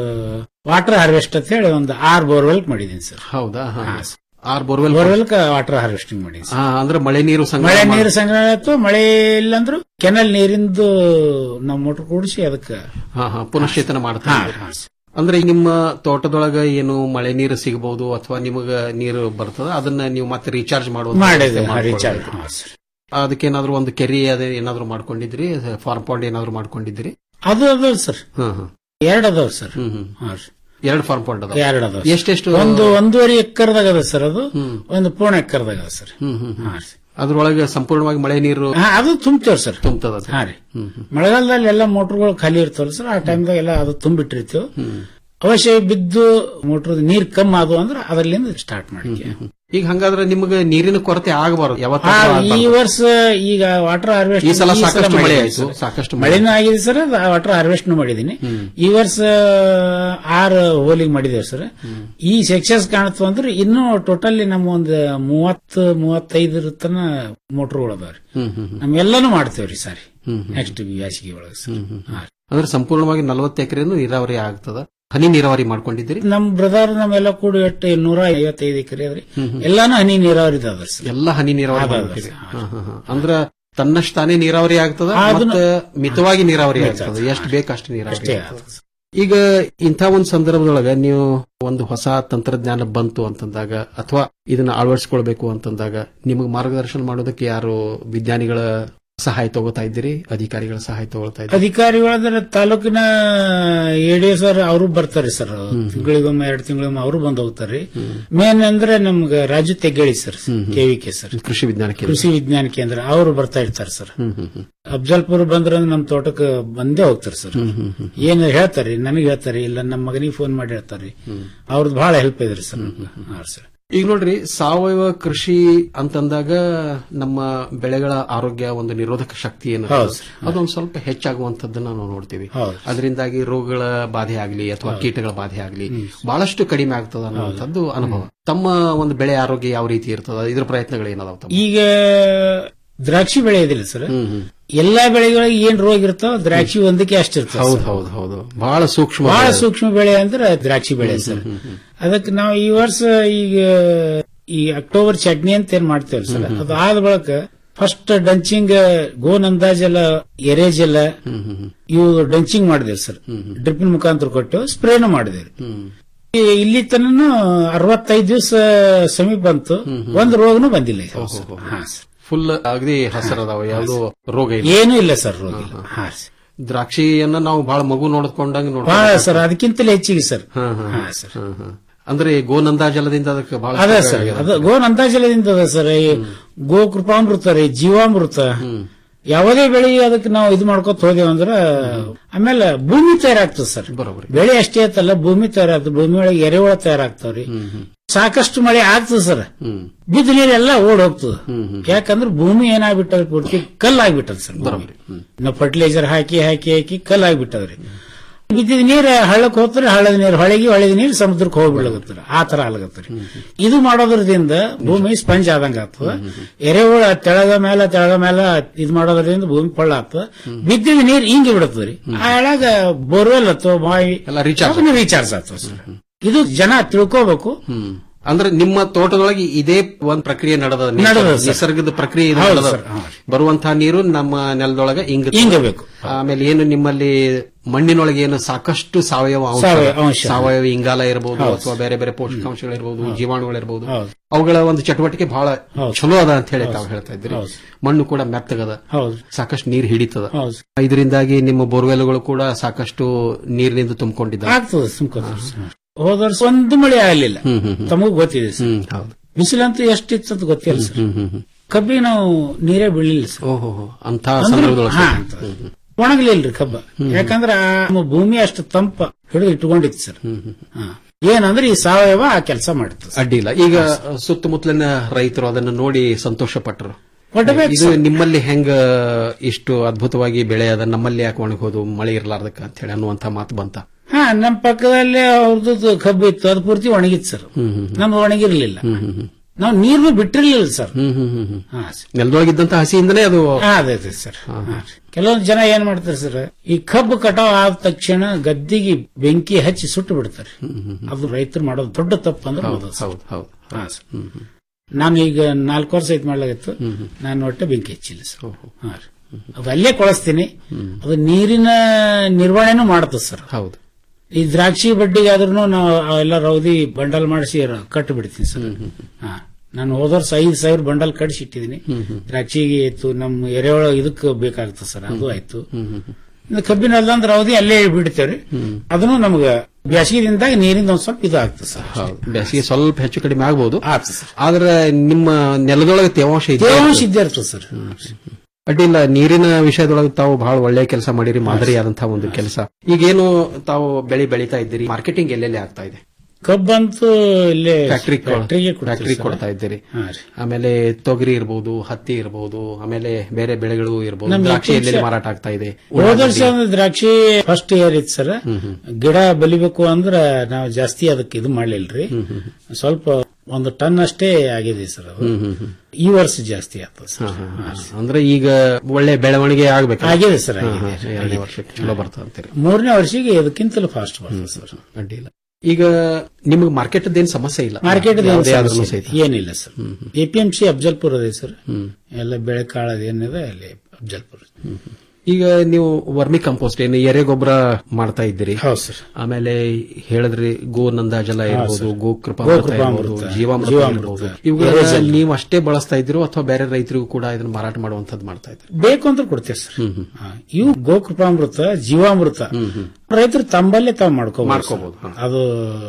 ವಾಟರ್ ಹಾರ್ವೆಸ್ಟ್ ಅಂತ ಹೇಳಿ ಒಂದು ಆರ್ ಬೋರ್ವೆಲ್ ಮಾಡಿದೀನಿ ಸರ್ ಹೌದಾ ಹಾ. ಆರ್ ಬೋರ್ವೆಲ್ ಬೋರ್ವೆಲ್ ವಾಟರ್ ಹಾರ್ವೆಸ್ಟಿಂಗ್ ಮಾಡಿದೀನಿ ಹಾ, ಅಂದ್ರೆ ಮಳೆ ನೀರು ಸಂಗ್ರಹ ಮಳೆ ಮಾಡಿ- ನೀರು ಸಂಗ್ರಹ ಆಯ್ತು ಮಳೆ ಇಲ್ಲಂದ್ರು ಕೆನಲ್ ನೀರಿಂದು ನಾವು ಮೋಟರ್ ಕೂಡಿಸಿ ಅದಕ್ಕೆ ಹಾ ಹಾ ಪುನಶ್ಚೇತನ ಮಾಡ್ತಾ ಹಾ, ಇದ್ದೀರಿ. ಹಾ, ಅಂದ್ರೆ ಈಗ ನಿಮ್ಮ ತೋಟದೊಳಗ ಏನು ಮಳೆ ನೀರು ಸಿಗಬಹುದು ಅಥವಾ ನಿಮಗ ನೀರು ಬರ್ತದ ಅದನ್ನ ನೀವು ಮತ್ತೆ ರೀಚಾರ್ಜ್ ಮಾಡುವ ಮಾಡಿದೆ ರೀಚಾರ್ಜ್ ಹಾ, ಸರ್ ಅದಕ್ಕೇನಾದ್ರೂ ಒಂದು ಕೆರೆ ಅದೇ ಏನಾದ್ರೂ ಮಾಡ್ಕೊಂಡಿದ್ರಿ ಫಾರ್ಮ್ ಪಾಂಡ್ ಏನಾದ್ರೂ ಮಾಡ್ಕೊಂಡಿದ್ರಿ ಅದು ಅದಾವ ಸರ್ ಹಾ ಹಾ ಎರಡು ಅದಾವ ಸರ್ ಹ್ಮ್ ಹ್ಮ್ ಹಾ, ಸರ್. ಎರಡು ಫಾರ್ಮ್ ಪಾಂಡ್ ಅದಾವ ಎರಡು ಅದಾವ ಎಷ್ಟೆಷ್ಟು ಒಂದು ಒಂದೂವರೆ ಎಕ್ಕರ್ದಾಗ ಅದ ಸರ್ ಅದು ಒಂದು ಪೂರ್ಣ ಎಕ್ಕರ್ದಾಗ ಅದ ಸರ್ ಹ್ಮ್ ಹ್ಮ್ ಹ್ಮ್. ಹಾ, ಸರ್. ಅದ್ರೊಳಗೆ ಸಂಪೂರ್ಣವಾಗಿ ಮಳೆ ನೀರು ಹಾ, ಅದು ತುಂಬ್ತೇವ್ ಸರ್ ತುಂಬತದ ಅದು? ಹಾ ರೀ ಮಳೆಗಾಲದಲ್ಲಿ ಎಲ್ಲ ಮೋಟರ್ಗಳು ಖಾಲಿ ಇರ್ತಾವಲ್ಲ ಸರ್ ಆ ಟೈಮ್ದಾಗ ಎಲ್ಲ ಅದು ತುಂಬಿಟ್ಟಿರ್ತೀವಿ ಅವಶ್ಯ ಬಿದ್ದು ಮೋಟರ್ ನೀರ್ ಕಮ್ಮಿ ಆದವು ಅಂದ್ರೆ ಅದರಲ್ಲಿಂದ ಸ್ಟಾರ್ಟ್ ಮಾಡಿ ಈಗ ಹಂಗಾದ್ರೆ ನಿಮಗೆ ನೀರಿನ ಕೊರತೆ ಆಗಬಾರದು ಆ, ಯಾವತ್ತ ಈ ವರ್ಷ ಈಗ ವಾಟರ್ ಹಾರ್ವೆಸ್ಟ್ ಈ ಸಲ ಸಾಕಷ್ಟು ಮಳೆ ಆಯ್ತು ಸಾಕಷ್ಟು ಮಳೆ ಮಳೆನೂ ಆಗಿದೆ ಸರ್ ವಾಟರ್ ಹಾರ್ವೆಸ್ಟ್ ಮಾಡಿದೀನಿ ಈ ವರ್ಷ ಆರು ಹೋಲಿಗೆ ಮಾಡಿದೇವೆ ಸರ್ ಈ ಸೆಕ್ಷನ್ಸ್ ಕಾಣುತ್ತವ ಅಂದ್ರೆ ಇನ್ನೂ ಟೋಟಲಿ ನಮ್ಮ ಒಂದು ಮೂವತ್ತು ಮೂವತ್ತೈದರ ತನ ಮೋಟರ್ಗಳು ಅದಾವ್ರಿ ಹ್ಮ್ ಹ್ಮ್ ಹ್ಮ್. ನಮ್ಗೆಲ್ಲಾನು ಮಾಡ್ತೇವ್ರಿ ಸಾರಿ ಹ್ಮ್ ಹ್ಮ್. ನೆಕ್ಸ್ಟ್ ಬ್ಯಾಸಿಗೆ ಒಳಗೆ ಸರ್ ಹಾ. ಅಂದ್ರೆ ಸಂಪೂರ್ಣವಾಗಿ ನಲವತ್ತು ಎಕರೆನು ನೀರಾವರಿ ಆಗ್ತದ ಹನಿ ನೀರಾವರಿ ಮಾಡ್ಕೊಂಡಿದ್ದೀರಿ ನಮ್ ಬ್ರದರ್ ನಮ್ಮೆಲ್ಲ ಕೂಡಿ ಒಟ್ಟು ನೂರ ಐವತ್ತೈದು ಎಕರೆ ಅದ್ರಿ ಎಲ್ಲಾನು ಹನಿ ನೀರಾವರಿ ಅದ ಸರ್ ಎಲ್ಲ ಹನಿ ನೀರಾವರಿ ಅದ, ಅದ, ಮಾಡ್ತೀರಿ. ಸರ್. ಹಾ, ಹಾ, ಹಾ. ಅಂದ್ರ ತನ್ನಷ್ಟು ತಾನೇ ನೀರಾವರಿ ಆಗ್ತದ ಅದನ್ನ- ಮತ್ತೆ ಮಿತವಾಗಿ ನೀರಾವರಿ ಮಿತ ಆಗ್ತದ ಆಗ್ತದೆ. ಎಷ್ಟು ಬೇಕಷ್ಟು ನೀರಾವರಿ ಅಷ್ಟೇ ಆಗ್ತದ. ಈಗ ಇಂಥ ಒಂದು ಸಂದರ್ಭದೊಳಗ ನೀವು ಒಂದು ಹೊಸ ತಂತ್ರಜ್ಞಾನ ಬಂತು ಅಂತಂದಾಗ ಅಥವಾ ಇದನ್ನ ಅಳವಡಿಸ್ಕೊಳ್ಬೇಕು ಅಂತಂದಾಗ ನಿಮಗೆ ಮಾರ್ಗದರ್ಶನ ಮಾಡೋದಕ್ಕೆ ಯಾರು ವಿಜ್ಞಾನಿಗಳ ಸಹಾಯ ತಗೋತಾ ಇದ್ದೀರಿ ಅಧಿಕಾರಿಗಳ ಸಹಾಯ ತಗೊಳ್ತಾ ಇದ್ದೀರಿ ಅಧಿಕಾರಿಗಳಂದ್ರೆ ತಾಲೂಕಿನ ಎಡಿ ಸರ್ ಅವರು ಬರ್ತಾರೆ ಸರ್ ತಿಂಗಳಿಗೊಮ್ಮೆ ಎರಡು ತಿಂಗಳಿಗೊಮ್ಮೆ ಅವರು ಬಂದು ಹೋಗ್ತಾರೆ ಮೇನ್ ಅಂದ್ರೆ ನಮ್ಗೆ ರಾಜು ತೆಗ್ಗೇಳಿ ಸರ್ ಕೆವಿಕೆ ಸರ್ ಕೃಷಿ ವಿಜ್ಞಾನ ಕೇಂದ್ರ ಕೃಷಿ ವಿಜ್ಞಾನ ಕೇಂದ್ರ ಅವರು ಬರ್ತಾ ಇರ್ತಾರೆ ಸರ್ ಹ್ಮ್ ಹ್ಮ್ ಹ್ಮ್ ಅಫ್ಜಲ್ಪುರ್ ಬಂದ್ರೆ ನಮ್ ತೋಟಕ್ಕೆ ಬಂದೇ ಹೋಗ್ತಾರೆ ಸರ್ ಏನ್ ಹೇಳ್ತಾರೆ ನನಗೆ ಹೇಳ್ತಾರೆ ಇಲ್ಲ ನಮ್ಮ ಮಗನಿಗೆ ಫೋನ್ ಮಾಡಿ ಹೇಳ್ತಾರೆ ಅವ್ರದ್ದು ಬಹಳ ಹೆಲ್ಪ್ ಇದ್ರಿ ಸರ್ ನಮ್ಗೆ. ಹಾ, ಸರ್ ಈಗ ನೋಡ್ರಿ ಸಾವಯವ ಕೃಷಿ ಅಂತಂದಾಗ ನಮ್ಮ ಬೆಳೆಗಳ ಆರೋಗ್ಯ ಒಂದು ನಿರೋಧಕ ಶಕ್ತಿ ಏನು ಹೌದು ಸರ್. ಅದೊಂದು ಸ್ವಲ್ಪ ಹೆಚ್ಚಾಗುವಂತದ್ದನ್ನ ನಾವು ನೋಡ್ತೀವಿ ಹೌದು. ಅದರಿಂದಾಗಿ ರೋಗಗಳ ಬಾಧೆ ಆಗಲಿ ಅಥವಾ ಕೀಟಗಳ ಬಾಧೆ ಆಗಲಿ ಬಹಳಷ್ಟು ಕಡಿಮೆ ಆಗ್ತದ ಅನ್ನುವಂಥದ್ದು ಅನುಭವ ತಮ್ಮ ಒಂದು ಬೆಳೆ ಆರೋಗ್ಯ ಯಾವ ರೀತಿ ಇರ್ತದ ಇದ್ರ ಪ್ರಯತ್ನಗಳು ಏನದಾವ ತಮ್ಮ ಈಗ ದ್ರಾಕ್ಷಿ ಬೆಳೆ ಇದಿಲ್ಲ ಸರ್ ಎಲ್ಲಾ ಬೆಳೆಗಳಿಗೆ ಏನ್ ರೋಗ ಇರ್ತಾವ ದ್ರಾಕ್ಷಿ ಒಂದಕ್ಕೆ ಅಷ್ಟಿರ್ತಾವ ಹೌದು ಹೌದು ಹೌದು ಬಹಳ ಸೂಕ್ಷ್ಮ ಬಹಳ ಬೆಳೆ. ಸೂಕ್ಷ್ಮ ಬೆಳೆ ಅಂದ್ರೆ ದ್ರಾಕ್ಷಿ ಬೆಳೆ ಸರ್ ಅದಕ್ಕೆ ನಾವು ಈ ವರ್ಷ ಈಗ ಈ ಅಕ್ಟೋಬರ್ ಚಟ್ನಿ ಅಂತ ಏನ್ ಮಾಡ್ತೇವೆ ಸರ್ ಅದು ಆದ ಬಳಿಕ ಫಸ್ಟ್ ಡಂಚಿಂಗ್ ಗೋನ್ ಅಂದಾಜೆಲ್ಲ ಎರೇಜೆಲ್ಲ ಇವು ಡಂಚಿಂಗ್ ಮಾಡಿದೇವೆ ಸರ್ ಡ್ರಿಪ್ಪಿನ ಮುಖಾಂತರ ಕೊಟ್ಟು ಸ್ಪ್ರೇನು ಮಾಡಿದೇವೆ ಇಲ್ಲಿ ತನಕ ಅರವತ್ತೈದು ದಿವಸ ಸಮೀಪ ಬಂತು ಒಂದು ರೋಗನೂ ಬಂದಿಲ್ಲ ಈ ವರ್ಷ. ಹಾ ಸರ್ ಫುಲ್ ಅಗದಿ ಹಸರದಾವ ಯಾವ್ದು ರೋಗ ಇಲ್ಲ ಏನೂ ಇಲ್ಲ ಸರ್ ರೋಗ ಇಲ್ಲ ಹಾ ಸರ್ ದ್ರಾಕ್ಷಿಯನ್ನ ನಾವು ಬಹಳ ಮಗು ನೋಡ್ಕೊಂಡಂಗ ಬಹಳ ಸರ್ ಅದಕ್ಕಿಂತಲೇ ಹೆಚ್ಚಿಗೆ ಸರ್ ಹಾ, ಹಾ, ಹಾ ಸರ್ ಹಾ, ಹಾ. ಅಂದ್ರೆ ಗೋನಂದಾ ಜಲದಿಂದ ಅದಕ್ಕೆ ಬಹಳ ಅದ ಸರ್ ಅದು ಗೋ ನಂದಾಜಲದಿಂದ ಅದ ಸರ್ ಈ ಗೋ ಕೃಪಾಮೃತ ರೀ ಜೀವಾಮೃತ ಯಾವುದೇ ಬೆಳೆ ಅದಕ್ಕೆ ನಾವು ಇದು ಮಾಡ್ಕೊತ ಹೋದೇವ್ ಅಂದ್ರ ಆಮೇಲೆ ಭೂಮಿ ತಯಾರಾಗ್ತದೆ ಸರ್ ಬರೋಬ್ರಿ ಬೆಳೆ ಅಷ್ಟೇ ಆಯ್ತಲ್ಲ ಭೂಮಿ ತಯಾರಾಗ್ತದೆ ಭೂಮಿ ಒಳಗೆ ಎರೆಹುಳ ತಯಾರಾಗ್ತಾವ್ರಿ ಸಾಕಷ್ಟು ಮಳೆ ಆಗ್ತದೆ ಸರ್ ಬಿದ್ದ ನೀರೆಲ್ಲ ಓಡ್ ಹೋಗ್ತದೆ ಯಾಕಂದ್ರೆ ಭೂಮಿ ಏನಾಗ್ಬಿಟ್ಟದ ಪೂರ್ತಿ ಕಲ್ಲಾಗ್ಬಿಟ್ಟದ ಸರ್ ಭೂಮಿ. ನಾವು ಫರ್ಟಿಲೈಸರ್ ಹಾಕಿ ಹಾಕಿ ಹಾಕಿ ಕಲ್ಲಾಗ್ಬಿಟ್ಟದ್ರಿ ಬಿದ್ದಿದ ನೀರ್ ಹಳ್ಳಕ್ ಹೋಗ್ತಾರೆ ಹಳ್ಳದ ನೀರು ಹೊಳೆಗಿ ಹೊಳೆದ ನೀರು ಸಮುದ್ರಕ್ಕೆ ಹೋಗ್ಬಿಡ್ಲಾಗತ್ತರ ಆ ತರ ಆಗ್ಲತ್ತರಿ ಇದು ಮಾಡೋದ್ರದಿಂದ ಭೂಮಿ ಸ್ಪಂಜ್ ಆದಂಗ ಆಗ್ತದ ಎರೆಹುಳ ತೆಳಗ ಮೇಲೆ ತೆಳಗ ಮೇಲೆ ಇದು ಮಾಡೋದ್ರಿಂದ ಭೂಮಿ ಕೊಳ್ಳ ಆಗ್ತದ ಬಿದ್ದಿದ ನೀರ್ ಹಿಂಗಿ ಬಿಡತ್ತದ್ರಿ ಆ ಎಳಗ ಬೋರ್ವೆಲ್ ಅಥವಾ ಬಾವಿ recharge ರೀಚಾರ್ಜ್ ಆಗ್ತದ ಸರ್ ಇದು ಜನ ತಿಳ್ಕೋಬೇಕು ಅಂದ್ರೆ ನಿಮ್ಮ ತೋಟದೊಳಗೆ ಇದೇ ಒಂದ್ ಪ್ರಕ್ರಿಯೆ ನಡೆದ ನಡೆದ ಸರ್. ನಿಸರ್ಗದ ಪ್ರಕ್ರಿಯೆ ಇದು ಹೌದು ನಡೆದ. ಸರ್, ಹಾ. ಬರುವಂತಹ ನೀರು ನಮ್ಮ ನೆಲದೊಳಗೆ ಇಂಗ ಇಂಗಬೇಕು. ಆಮೇಲೆ ಏನು ನಿಮ್ಮಲ್ಲಿ ಮಣ್ಣಿನೊಳಗೆ ಏನು ಸಾಕಷ್ಟು ಸಾವಯವ ಅಂಶ ಸಾವಯವ ಅಂಶ. ಸಾವಯವ ಇಂಗಾಲ ಇರಬಹುದು ಹೌದು. ಅಥವಾ ಬೇರೆ ಬೇರೆ ಪೋಷಕಾಂಶಗಳಿರಬಹುದು ಜೀವಾಣುಗಳಿರಬಹುದು ಅವುಗಳ ಒಂದು ಚಟುವಟಿಕೆ ಬಹಳ ಚಲೋ ಅದ ಅಂತ ಹೇಳಿ ತಾವು ಹೇಳ್ತಾ ಇದ್ರಿ ಮಣ್ಣು ಕೂಡ ಮೆತ್ತಗದ ಸಾಕಷ್ಟು ನೀರು ಹಿಡಿತದ ಇದರಿಂದಾಗಿ ನಿಮ್ಮ ಬೋರ್ವೆಲ್ಗಳು ಕೂಡ ಸಾಕಷ್ಟು ನೀರಿನಿಂದ ತುಂಬಿಕೊಂಡಿದ್ದಾವೆ ಆಗ್ತದೆ ಸುಮ್ಕೋತಾರೆ ಸರ್ ಹೋದ ವರ್ಷ ಒಂದು ಮಳೆ ಆಗಲಿಲ್ಲ ತಮಗೂ ಗೊತ್ತಿದೆ ಸರ್ ಹೌದು ಬಿಸಿಲಂತೂ ಎಷ್ಟಿತ್ತು ಅಂತ ಗೊತ್ತಿಲ್ಲ ಸರ್ ಕಬ್ಬಿಗೆ ನಾವು ನೀರೇ ಬೀಳಿಲ್ಲ ಸರ್ ಓಹೋ ಅಂತ ಅಂದ್ರೆ- ಸಂದರ್ಭದೊಳಗೆ ಹಾ, ಒಣಗ್ಲಿಲ್ರಿ ಕಬ್ಬ ಯಾಕಂದ್ರ ಆ ನಮ್ಮ ಭೂಮಿ ಅಷ್ಟು ತಂಪ ಹಿಡಿದು ಇಟ್ಕೊಂಡಿತ್ತು ಸರ್ ಹಾ. ಏನಂದ್ರೆ ಈ ಸಾವಯವ ಆ ಕೆಲಸ ಮಾಡುತ್ತೆ ಅಡ್ಡಿ ಇಲ್ಲ ಈಗ ಸುತ್ತಮುತ್ತಲಿನ ರೈತರು ಅದನ್ನು ನೋಡಿ ಸಂತೋಷ ಪಟ್ಟರು ಪಡ್ಬೇಕು ಇದು ಸರ್. ನಿಮ್ಮಲ್ಲಿ ಹೆಂಗ ಇಷ್ಟು ಅದ್ಭುತವಾಗಿ ಬೆಳೆ ಅದ ನಮ್ಮಲ್ಲಿ ಯಾಕೆ ಒಣಗೋದು ಮಳೆ ಇರ್ಲಾರ್ದಕ್ಕ ಅಂತ ಹೇಳಿ ಅನ್ನುವಂತ ಮಾತು ಬಂತ ಹಾ ನಮ್ಮ ಪಕ್ಕದಲ್ಲೇ ಅವ್ರದ್ದು ಕಬ್ಬು ಇತ್ತು ಅದು ಪೂರ್ತಿ ಒಣಗಿತ್ತು ಸರ್ ನಮ್ದು ಒಣಗಿರ್ಲಿಲ್ಲ ನಾವು ನೀರು ಬಿಟ್ಟಿರ್ಲಿಲ್ಲ ಸರ್ ಹಾ, ಸರ್. ನೆಲದೊಳಗಿದ್ದಂತ ಹಸಿಯಿಂದನೇ ಅದು ಹಾ, ಅದೇ ಅದೇ ಸರ್ ಹಾ. ಕೆಲವೊಂದು ಜನ ಏನ್ ಮಾಡ್ತಾರೆ ಸರ್ ಈ ಕಬ್ಬು ಕಟಾವ್ ಆದ ತಕ್ಷಣ ಗದ್ದಿಗೆ ಬೆಂಕಿ ಹಚ್ಚಿ ಸುಟ್ಟು ಬಿಡ್ತಾರೆ ಅದು ರೈತರು ಮಾಡೋದು ದೊಡ್ಡ ತಪ್ಪು ಅಂದ್ರೆ ಹೌದು ಅದು ಸರ್. ಹೌದು ಹೌದು ಹಾ, ಸರ್. ನಾನು ಈಗ ನಾಲ್ಕು ವರ್ಷ ಐತ್ ಮಾಡ್ಲಾಗಿತ್ತು ನಾನು ಒಟ್ಟೆ ಬೆಂಕಿ ಹಚ್ಚಿಲ್ಲ ಸರ್ ಹಾ ರೀ. ಅದು ಅಲ್ಲೇ ಕೊಳಸ್ತೀನಿ ಅದು ನೀರಿನ ನಿರ್ವಹಣೆನೂ ಮಾಡುತ್ತೆ ಸರ್ ಹೌದು ಈ ದ್ರಾಕ್ಷಿ ಬಡ್ಡಿಗೆ ಆದ್ರೂ ನಾವು ಎಲ್ಲ ರೌದಿ ಬಂಡಲ್ ಮಾಡಿಸಿ ಕಟ್ಟು ಬಿಡ್ತೀನಿ ಸರ್ ಹಾ ನಾನು ಹೋದ ವರ್ಷ ಐದು ಸಾವಿರ ಬಂಡಲ್ ಕಡಿಸಿ ಇಟ್ಟಿದ್ದೀನಿ ದ್ರಾಕ್ಷಿಗೆ ಆಯ್ತು ನಮ್ಮ ಎರೆಹುಳ ಇದಕ್ಕೆ ಬೇಕಾಗ್ತದೆ ಸರ್ ಅದು ಆಯ್ತು ಇನ್ನು ಕಬ್ಬಿನ ಅಲ್ಲಂದ್ರೆ ರೌದಿ ಅಲ್ಲೇ ಬಿಡ್ತೇವ್ರಿ ಅದನ್ನು ನಮ್ಗ ಬೇಸಿಗೆದಿಂದಾಗ ನೀರಿಂದ ಒಂದ್ ಸ್ವಲ್ಪ ಇದು ಆಗ್ತದೆ ಸರ್ ಹೌದು ಬೇಸಿಗೆ ಸ್ವಲ್ಪ ಹೆಚ್ಚು ಕಡಿಮೆ ಆಗ್ಬಹುದು ಆದ್ರೆ ನಿಮ್ಮ ನೆಲದೊಳಗೆ ತೇವಾಂಶ ಇದೆ ತೇವಾಂಶ ಇದ್ದೇ ಇರ್ತದೆ ಸರ್ ಅಡ್ಡಿಲ್ಲ ನೀರಿನ ವಿಷಯದೊಳಗೆ ತಾವು ಬಹಳ ಒಳ್ಳೆ ಕೆಲಸ ಮಾಡಿರಿ ಮಾದರಿಯಾದಂತಹ ಒಂದು ಕೆಲಸ ಈಗೇನು ತಾವು ಬೆಳೆ ಬೆಳೀತಾ ಇದ್ದೀರಿ ಮಾರ್ಕೆಟಿಂಗ್ ಎಲ್ಲೆಲ್ಲಿ ಆಗ್ತಾ ಇದೆ ಕಬ್ಬಂತೂ ಇಲ್ಲೇ ಫ್ಯಾಕ್ಟ್ರಿ ಫ್ಯಾಕ್ಟ್ರಿಗೆ ಕೊಡ್ತೀವಿ ಫ್ಯಾಕ್ಟ್ರಿ ಸರ್. ಕೊಡ್ತಾ ಇದ್ದೀರಿ ಹಾ ರೀ. ಆಮೇಲೆ ತೊಗರಿ ಇರಬಹುದು ಹತ್ತಿ ಇರಬಹುದು ಆಮೇಲೆ ಬೇರೆ ಬೆಳೆಗಳು ಇರಬಹುದು ನಮ್ಮ ದ್ರಾಕ್ಷಿ ಎಲ್ಲೆಲ್ಲಿ ಹೆಚ್ಚು- ಮಾರಾಟ ಆಗ್ತಾ ಇದೆ ಹೋದ ವರ್ಷ ಅಂದ್ರೆ ದ್ರಾಕ್ಷಿ ಫಸ್ಟ್ ಇಯರ್ ಇತ್ತು ಸರ್ ಗಿಡ ಬಲಿಬೇಕು ಅಂದ್ರ ನಾವು ಜಾಸ್ತಿ ಅದಕ್ಕೆ ಇದು ಮಾಡ್ಲಿಲ್ರಿ ಸ್ವಲ್ಪ ಒಂದು ಟನ್ ಅಷ್ಟೇ ಆಗಿದೆ ಸರ್ ಅದು ಈ ವರ್ಷ ಜಾಸ್ತಿ ಆಗ್ತದೆ ಸರ್ ಅಂದ್ರೆ ಈಗ ಒಳ್ಳೆ ಬೆಳವಣಿಗೆ ಆಗ್ಬೇಕು ಆಗಿದೆ ಸರ್, ಹಾ, ಆಗಿದೆ. ಹಾ, ಎರಡನೇ ವರ್ಷಕ್ಕೆ ಚಲೋ ಬರ್ತದೆ ಅಂತೀರಿ ಮೂರನೇ ವರ್ಷಿಗೆ ಇದಕ್ಕಿಂತಲೂ ಫಾಸ್ಟ್ ಬರ್ತದೆ ಸರ್ ಅಡ್ಡಿಲ್ಲ ಈಗ ನಿಮಗೆ ಮಾರ್ಕೆಟ್ ಏನ್ ಸಮಸ್ಯೆ ಇಲ್ಲ ಮಾರ್ಕೆಟ್ ಯಾವುದೇ ಆದ್ರೂ ಸಹಿತ ಏನಿಲ್ಲ ಸರ್ ಎಪಿಎಂಸಿ ಅಫ್ಜಲ್ಪುರ್ ಅದೇ ಸರ್ ಎಲ್ಲ ಬೆಳೆ ಕಾಳು ಏನಿದೆ ಅಲ್ಲಿ ಅಫ್ಜಲ್ಪುರ್ ಈಗ ನೀವು ವರ್ಮಿ ಕಂಪೋಸ್ಟ್ ಏನು ಎರೆ ಗೊಬ್ಬರ ಮಾಡ್ತಾ ಇದ್ದೀರಿ ಆಮೇಲೆ ಹೇಳಿದ್ರಿ ಗೋ ನಂದಾಜಲ ಹಾ, ಇರ್ಬೋದು ಸರ್. ಗೋ ಕೃಪಾ ಗೋ ಇರ್ಬೋದು ಕೃಪಾಮೃತ, ಜೀವಾಮೃತ ಜೀವಾಮೃತ, ಇರ್ಬೋದು ಎರೆ ಇವುಗಳನ್ನ ಜಲ. ನೀವು ಅಷ್ಟೇ ಬಳಸ್ತಾ ಇದ್ದೀರೋ ಅಥವಾ ಬೇರೆ ರೈತರಿಗೂ ಕೂಡ ಇದನ್ನ ಮಾರಾಟ ಮಾಡುವಂತದ್ದು ಮಾಡ್ತಾ ಇದ್ದೀರಿ ಬೇಕು ಅಂತ ಕೊಡ್ತೇವೆ ಸರ್ ಹಾ. ಇವು ಗೋಕೃಪಾಮೃತ ಜೀವಾಮೃತ ರೈತರು ತಂಬಲ್ಲೇ ತಾವು ಮಾಡ್ಕೋಬಹುದು ಮಾಡ್ಕೋಬಹುದು, ಸರ್. ಅದು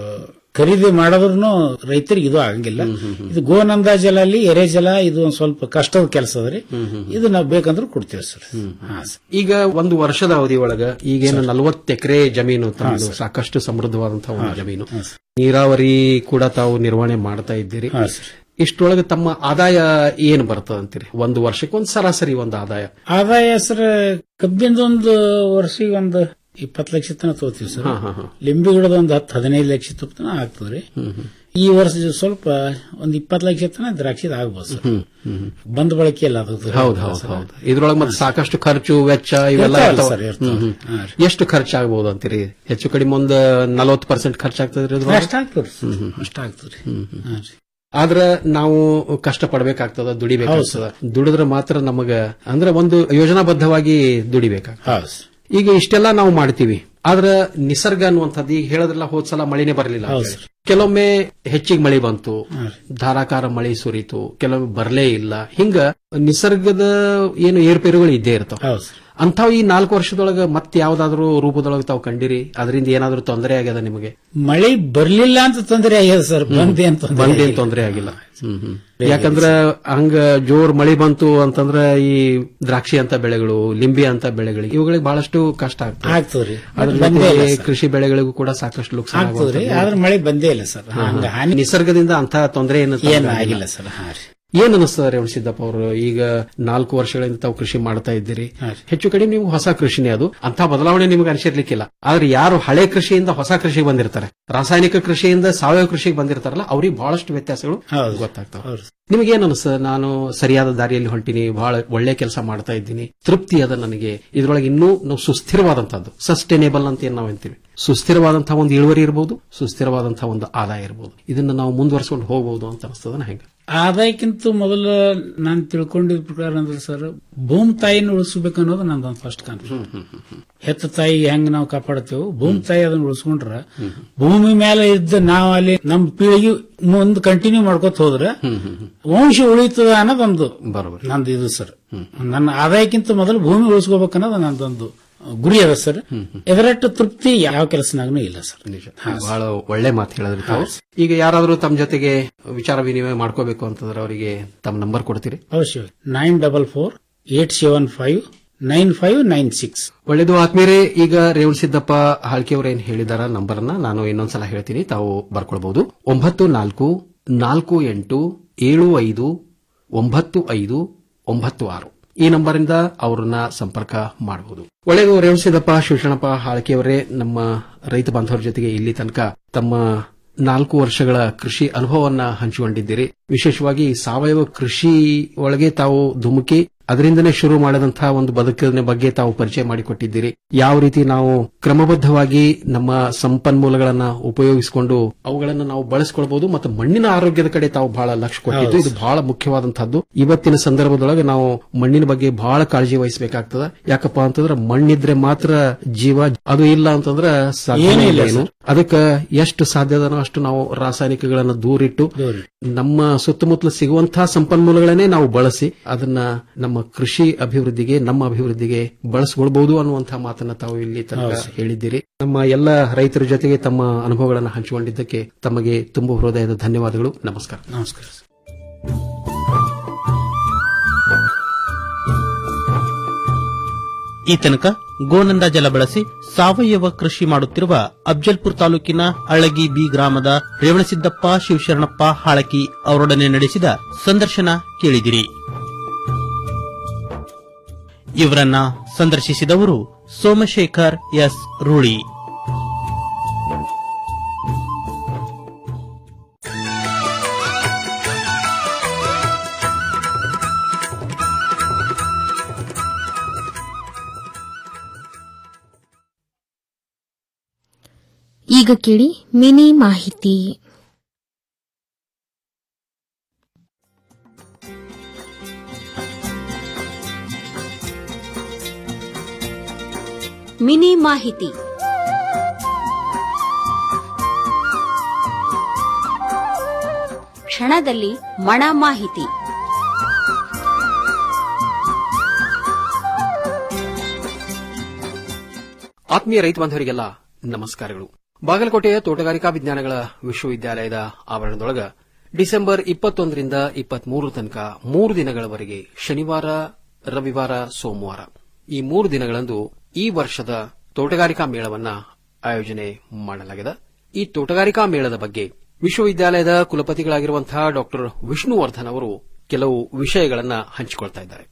ಖರೀದಿ ಮಾಡಿದ್ರು ರೈತರಿಗೆ ಇದು ಆಗಂಗಿಲ್ಲ ಇದು ಗೋನಂದ ಜಲ ಅಲ್ಲಿ ಎರೆ ಜಲ ಇದು ಒಂದ್ ಸ್ವಲ್ಪ ಕಷ್ಟದ ಕೆಲಸ ಅದ್ರಿ ಇದು ನಾವು ಬೇಕಂದ್ರೆ ಕೊಡ್ತೇವೆ ಸರ್ ಹಾ ಸರ್. ಈಗ ಒಂದು ವರ್ಷದ ಅವಧಿ ಒಳಗ ಈಗೇನು ನಲವತ್ತು ಎಕರೆ ಜಮೀನು ತಮ್ಮದು ಸಾಕಷ್ಟು ಸಮೃದ್ಧವಾದಂತಹ ಒಂದು ಜಮೀನು ನೀರಾವರಿ ಕೂಡ ತಾವು ನಿರ್ವಹಣೆ ಮಾಡ್ತಾ ಇದ್ದೀರಿ ಇಷ್ಟೊಳಗೆ ತಮ್ಮ ಆದಾಯ ಏನು ಬರ್ತದೆ ಅಂತೀರಿ ಒಂದು ವರ್ಷಕ್ಕೆ ಒಂದು ಸರಾಸರಿ ಒಂದು ಆದಾಯ ಆದಾಯ ಸರ್ ಕಬ್ಬಿಂದ ಒಂದು ವರ್ಷಿಗೆ ಒಂದು ಇಪ್ಪತ್ತು ಲಕ್ಷ ತನಕ ತಗೋತೀವಿ ಸರ್ ಹಾ, ಹಾ, ಹಾ. ಲಿಂಬೆ ಗಿಡದ ಒಂದು ಹತ್ತು ಹದಿನೈದು ಲಕ್ಷ ತನಕ ಆಗ್ತದ್ರಿ ಈ ವರ್ಷ ಸ್ವಲ್ಪ ಒಂದು ಇಪ್ಪತ್ತು ಲಕ್ಷ ತನಕ ದ್ರಾಕ್ಷಿದ ಆಗ್ಬೋದು ಸರ್ ಬಂದ ಬಳಕೆ ಇಲ್ಲ ಅದು ಹೌದು ಹೌದು ಹೌದು ಇದ್ರೊಳಗೆ ಮತ್ತೆ ಸಾಕಷ್ಟು ಖರ್ಚು ವೆಚ್ಚ ಇವೆಲ್ಲ ಇರ್ತಾವಲ್ಲ ಇರ್ತಾವ. ಸರ್, ಇರ್ತಾವ. ಹ್ಮ್, ಹ್ಮ್. ಎಷ್ಟು ಖರ್ಚಾಗಬಹುದು ಅಂತೀರಿ ಹೆಚ್ಚು ಕಡಿಮೆ ಒಂದು ನಲವತ್ತು ಪರ್ಸೆಂಟ್ ಖರ್ಚಾಗ್ತದ್ರಿ ಇದ್ರೊಳಗೆ? ಅಷ್ಟ ಆಗ್ತದ್ರಿ ಅಷ್ಟ ಆಗ್ತದ್ರಿ ಹಾ ರೀ. ಆದ್ರ ನಾವು ಕಷ್ಟ ಪಡ್ಬೇಕಾಗ್ತದ ದುಡಿಬೇಕಾಗ್ತದ ದುಡಿದ್ರೆ ಮಾತ್ರ ನಮಗ ಅಂದ್ರೆ ಒಂದು ಯೋಜನಾಬದ್ಧವಾಗಿ ದುಡಿಬೇಕಾಗ್ತದ ಈಗ ಇಷ್ಟೆಲ್ಲ ನಾವು ಮಾಡ್ತೀವಿ ಆದ್ರ ನಿಸರ್ಗ ಅನ್ನುವಂಥದ್ದು ಈಗ ಹೇಳದ್ರಲ್ಲ ಹೋದ್ ಸಲ ಮಳಿನೇ ಬರಲಿಲ್ಲ ಹೌದು ಕೆಲವೊಮ್ಮೆ ಹೆಚ್ಚಿಗೆ ಮಳಿ ಬಂತು ಧಾರಾಕಾರ ಮಳಿ ಸುರಿತು ಕೆಲವೊಮ್ಮೆ ಬರಲೇ ಇಲ್ಲ ಹಿಂಗ ನಿಸರ್ಗದ ಏನು ಏರ್ಪೇರುಗಳು ಇದ್ದೇ ಇರ್ತಾವ ಅಂಥವು ಈ ನಾಲ್ಕು ವರ್ಷದೊಳಗ ಮತ್ತೆ ಯಾವ್ದಾದ್ರು ರೂಪದೊಳಗೆ ತಾವು ಕಂಡಿರಿ ಅದರಿಂದ ಏನಾದ್ರೂ ತೊಂದರೆ ಆಗ್ಯದ ನಿಮಗೆ ಮಳೆ ಬರ್ಲಿಲ್ಲ ಅಂತ ತೊಂದರೆ ಆಗ್ಯದ ಸರ್ ಬಂದೆ ಅಂತ ತೊಂದ್ರೆ ಬಂದೇನ್ ಆಗಿಲ್ಲ. ತೊಂದರೆ ಆಗಿಲ್ಲ ಹ್ಮ್, ಹ್ಮ್. ಯಾಕಂದ್ರ ಹಂಗ ಜೋರ್ ಮಳಿ ಬಂತು ಅಂತಂದ್ರ ಈ ದ್ರಾಕ್ಷಿ ಅಂತ ಬೆಳೆಗಳು ಲಿಂಬಿ ಅಂತ ಬೆಳೆಗಳಿಗೆ ಇವುಗಳಿಗೆ ಬಹಳಷ್ಟು ಕಷ್ಟ ಆಗ್ತದೆ ಆಗ್ತದ್ರಿ ಅದ್ರ ಬಂದೇ ಇಲ್ಲ ಜೊತೆಗೆ ಸರ್. ಕೃಷಿ ಬೆಳೆಗಳಿಗೂ ಕೂಡ ಸಾಕಷ್ಟು ನುಕ್ಸಾನ ಆಗ್ತದ್ರಿ ಆಗುವಂಥದ್ದು. ಆದ್ರೆ ಮಳೆ ಬಂದೇ ಇಲ್ಲ ಸರ್ ಹಾ, ಹಾ. ಹಂಗ ಹಾನಿ ನಿಸರ್ಗದಿಂದ ಅಂತ ತೊಂದರೆ ಏನು ಏನು ಆಗಿಲ್ಲ ಸರ್ ಹಾ ರೀ ಏನ್ ಅನಿಸ್ತದ ರೇವಣ ಸಿದ್ದಪ್ಪ ಅವರು ಈಗ ನಾಲ್ಕು ವರ್ಷಗಳಿಂದ ತಾವು ಕೃಷಿ ಮಾಡ್ತಾ ಇದ್ದೀರಿ ಹೆಚ್ಚು ಕಡಿಮೆ ನಿಮ್ಗೆ ಹೊಸ ಕೃಷಿನೇ ಅದು ಅಂತ ಬದಲಾವಣೆ ನಿಮ್ಗೆ ಅನಿಸಿರ್ಲಿಕ್ಕಿಲ್ಲ ಆದ್ರೆ ಯಾರು ಹಳೆ ಕೃಷಿಯಿಂದ ಹೊಸ ಕೃಷಿಗೆ ಬಂದಿರ್ತಾರೆ ರಾಸಾಯನಿಕ ಕೃಷಿಯಿಂದ ಸಾವಯವ ಕೃಷಿಗೆ ಬಂದಿರ್ತಾರಲ್ಲ ಅವ್ರಿಗೆ ಬಹಳಷ್ಟು ವ್ಯತ್ಯಾಸಗಳು ಗೊತ್ತಾಗ್ತಾವ ನಿಮಗೇನು ಅನಿಸ್ತದ ನಾನು ಸರಿಯಾದ ದಾರಿಯಲ್ಲಿ ಹೊಂಟಿನಿ ಬಹಳ ಒಳ್ಳೆ ಕೆಲಸ ಮಾಡ್ತಾ ಇದ್ದೀನಿ ತೃಪ್ತಿ ಅದ ನನಗೆ ಇದ್ರೊಳಗೆ ಇನ್ನೂ ನಾವು ಸುಸ್ಥಿರವಾದಂತಹದ್ದು ಸಸ್ಟೈನೇಬಲ್ ಅಂತ ಏನ್ ನಾವು ಅಂತೀವಿ ಸುಸ್ಥಿರವಾದಂತಹ ಒಂದು ಇಳುವರಿ ಇರಬಹುದು ಸುಸ್ಥಿರವಾದಂತಹ ಒಂದು ಆದಾಯ ಇರಬಹುದು ಇದನ್ನ ನಾವು ಮುಂದುವರ್ಸ್ಕೊಂಡು ಹೋಗಬಹುದು ಅಂತ ಅನಿಸ್ತದ ಹೆಂಗ ಆದಾಯಕ್ಕಿಂತ ಮೊದಲು ನಾನು ತಿಳ್ಕೊಂಡಿದ್ದ ಪ್ರಕಾರ ಅಂದ್ರೆ ಸರ್ ಭೂಮಿ ತಾಯಿನ ಉಳಿಸ್ಬೇಕು ಅನ್ನೋದು ನಂದೊಂದು ಫಸ್ಟ್ ಕಾನ್ಫಿಡೆನ್ಸ್ ಹೆತ್ತ ತಾಯಿ ಹೆಂಗ್ ನಾವು ಕಾಪಾಡ್ತೇವೆ ಭೂಮಿ ತಾಯಿ ಅದನ್ನ ಉಳಿಸ್ಕೊಂಡ್ರ ಭೂಮಿ ಮೇಲೆ ಇದ್ದ ನಾವು ಅಲ್ಲಿ ನಮ್ಮ ಪೀಳಿಗೆ ಮುಂದ್ ಕಂಟಿನ್ಯೂ ಮಾಡ್ಕೊತ ಹೋದ್ರೆ ವಂಶ ಉಳಿತದ ಅನ್ನೋದೊಂದು ನಂದು ಇದು ಸರ್ ನನ್ನ ಆದಾಯಕ್ಕಿಂತ ಮೊದಲು ಭೂಮಿ ಉಳಿಸ್ಕೋಬೇಕು ಅನ್ನೋದು ನಂದೊಂದು ಗುರಿ ಅದ ಸರ್ ಇದರಟ್ಟು ತೃಪ್ತಿ ಯಾವ ಕೆಲಸನಾಗೂ ಇಲ್ಲ ಸರ್ ಬಹಳ ಒಳ್ಳೆ ಮಾತು ಹೇಳಿದ್ರಿ ತಾವು ಈಗ ಯಾರಾದ್ರೂ ತಮ್ಮ ಜೊತೆಗೆ ವಿಚಾರ ವಿನಿಮಯ ಮಾಡ್ಕೋಬೇಕು ಅಂತಂದ್ರೆ ಅವರಿಗೆ ತಮ್ಮ ನಂಬರ್ ಕೊಡ್ತೀರಿ ಅವಶ್ಯ nine double four eight seven five nine five nine six ಒಳ್ಳೆದು ಆತ್ಮೀಯರೇ ಈಗ ರೇವಣ ಸಿದ್ದಪ್ಪ ಹಾಳ್ಕೆಯವರು ಏನ್ ಹೇಳಿದಾರ ನಂಬರ್ ಅನ್ನ ನಾನು ಇನ್ನೊಂದ್ಸಲ ಹೇಳ್ತೀನಿ ತಾವು ಬರ್ಕೊಳ್ಬಹುದು ಒಂಬತ್ತು ನಾಲ್ಕು ನಾಲ್ಕು ಎಂಟು ಏಳು ಐದು ಒಂಬತ್ತು ಐದು ಒಂಬತ್ತು ಆರು ಈ ನಂಬರಿಂದ ಅವರನ್ನ ಸಂಪರ್ಕ ಮಾಡಬಹುದು ಒಳ್ಳೆಯದು ರೇವಣ ಸಿದ್ದಪ್ಪ ಶಿವಶರಣಪ್ಪ ಹಾಳ್ಕೆಯವರೇ ನಮ್ಮ ರೈತ ಬಾಂಧವರ ಜೊತೆಗೆ ಇಲ್ಲಿ ತನಕ ತಮ್ಮ ನಾಲ್ಕು ವರ್ಷಗಳ ಕೃಷಿ ಅನುಭವವನ್ನ ಹಂಚಿಕೊಂಡಿದ್ದೀರಿ ವಿಶೇಷವಾಗಿ ಸಾವಯವ ಕೃಷಿ ಒಳಗೆ ತಾವು ಧುಮುಕಿ ಅದರಿಂದನೇ ಶುರು ಮಾಡಿದಂತಹ ಒಂದು ಬದುಕಿನ ಬಗ್ಗೆ ತಾವು ಪರಿಚಯ ಮಾಡಿಕೊಟ್ಟಿದ್ದೀರಿ ಯಾವ ರೀತಿ ನಾವು ಕ್ರಮಬದ್ಧವಾಗಿ ನಮ್ಮ ಸಂಪನ್ಮೂಲಗಳನ್ನ ಉಪಯೋಗಿಸಿಕೊಂಡು ಅವುಗಳನ್ನು ನಾವು ಬಳಸಿಕೊಳ್ಬಹುದು ಮತ್ತು ಮಣ್ಣಿನ ಆರೋಗ್ಯದ ಕಡೆ ತಾವು ಬಹಳ ಲಕ್ಷ್ಯ ಕೊಟ್ಟಿದ್ದು ಇದು ಬಹಳ ಮುಖ್ಯವಾದಂತಹದ್ದು ಇವತ್ತಿನ ಸಂದರ್ಭದೊಳಗೆ ನಾವು ಮಣ್ಣಿನ ಬಗ್ಗೆ ಬಹಳ ಕಾಳಜಿ ವಹಿಸಬೇಕಾಗ್ತದ ಯಾಕಪ್ಪ ಅಂತಂದ್ರೆ ಮಣ್ಣಿದ್ರೆ ಮಾತ್ರ ಜೀವ ಅದು ಇಲ್ಲ ಅಂತಂದ್ರೆ ಸಾಧ್ಯನೇ ಏನೂ ಇಲ್ಲ ಇಲ್ಲ ಏನು. ಸರ್. ಅದಕ್ಕೆ ಎಷ್ಟು ಸಾಧ್ಯದನೋ ಅಷ್ಟು ನಾವು ರಾಸಾಯನಿಕಗಳನ್ನು ದೂರಿಟ್ಟು ನಮ್ಮ ಸುತ್ತಮುತ್ತಲು ಸಿಗುವಂತಹ ಸಂಪನ್ಮೂಲಗಳನ್ನೇ ನಾವು ಬಳಸಿ ಅದನ್ನ ನಮ್ಮ ಕೃಷಿ ಅಭಿವೃದ್ಧಿಗೆ ನಮ್ಮ ಅಭಿವೃದ್ಧಿಗೆ ಬಳಸಿಕೊಳ್ಬಹುದು ಅನ್ನುವಂತಹ ಮಾತನ್ನ ತಾವು ಇಲ್ಲಿ ತನಕ ಹೌದು ಸರ್. ಹೇಳಿದ್ದೀರಿ ನಮ್ಮ ಎಲ್ಲ ರೈತರ ಜೊತೆಗೆ ತಮ್ಮ ಅನುಭವಗಳನ್ನು ಹಂಚಿಕೊಂಡಿದ್ದಕ್ಕೆ ತಮಗೆ ತುಂಬ ಹೃದಯದ ಧನ್ಯವಾದಗಳು ನಮಸ್ಕಾರ ನಮಸ್ಕಾರ ಈ ತನಕ ಗೋನಂದ ಜಲ ಬಳಸಿ ಸಾವಯವ ಕೃಷಿ ಮಾಡುತ್ತಿರುವ ಅಫ್ಜಲ್ಪುರ ತಾಲೂಕಿನ ಅಳಗಿ ಬಿ ಗ್ರಾಮದ ರೇವಣಸಿದ್ದಪ್ಪ ಶಿವಶರಣಪ್ಪ ಹಾಳಕಿ ಅವರೊಡನೆ ನಡೆಸಿದ ಸಂದರ್ಶನ ಕೇಳಿದಿರಿ ಇವರನ್ನ ಸಂದರ್ಶಿಸಿದವರು ಸೋಮಶೇಖರ್ ಎಸ್ ರೂಳಿ ಈಗ ಕೇಳಿ ಮಿನಿ ಮಾಹಿತಿ ಮಿನಿ ಮಾಹಿತಿ ಕ್ಷಣದಲ್ಲಿ ಮಣ ಮಾಹಿತಿ ಆತ್ಮೀಯ ರೈತ ಬಾಂಧವರಿಗೆಲ್ಲ ನಮಸ್ಕಾರಗಳು ಬಾಗಲಕೋಟೆಯ ತೋಟಗಾರಿಕಾ ವಿಜ್ಞಾನಗಳ ವಿಶ್ವವಿದ್ಯಾಲಯದ ಆವರಣದೊಳಗ ಡಿಸೆಂಬರ್ ಇಪ್ಪತ್ತೊಂದರಿಂದ ಇಪ್ಪತ್ಮೂರು ತನಕ ಮೂರು ದಿನಗಳವರೆಗೆ ಶನಿವಾರ ರವಿವಾರ ಸೋಮವಾರ ಈ ಮೂರು ದಿನಗಳಂದು ಈ ವರ್ಷದ ತೋಟಗಾರಿಕಾ ಮೇಳವನ್ನ ಆಯೋಜನೆ ಮಾಡಲಾಗಿದೆ ಈ ತೋಟಗಾರಿಕಾ ಮೇಳದ ಬಗ್ಗೆ ವಿಶ್ವವಿದ್ಯಾಲಯದ ಕುಲಪತಿಗಳಾಗಿರುವಂತಹ ಡಾ ವಿಷ್ಣುವರ್ಧನ್ ಅವರು ಕೆಲವು ವಿಷಯಗಳನ್ನ ಹಂಚಿಕೊಳ್ತಾ ಇದ್ದಾರೆ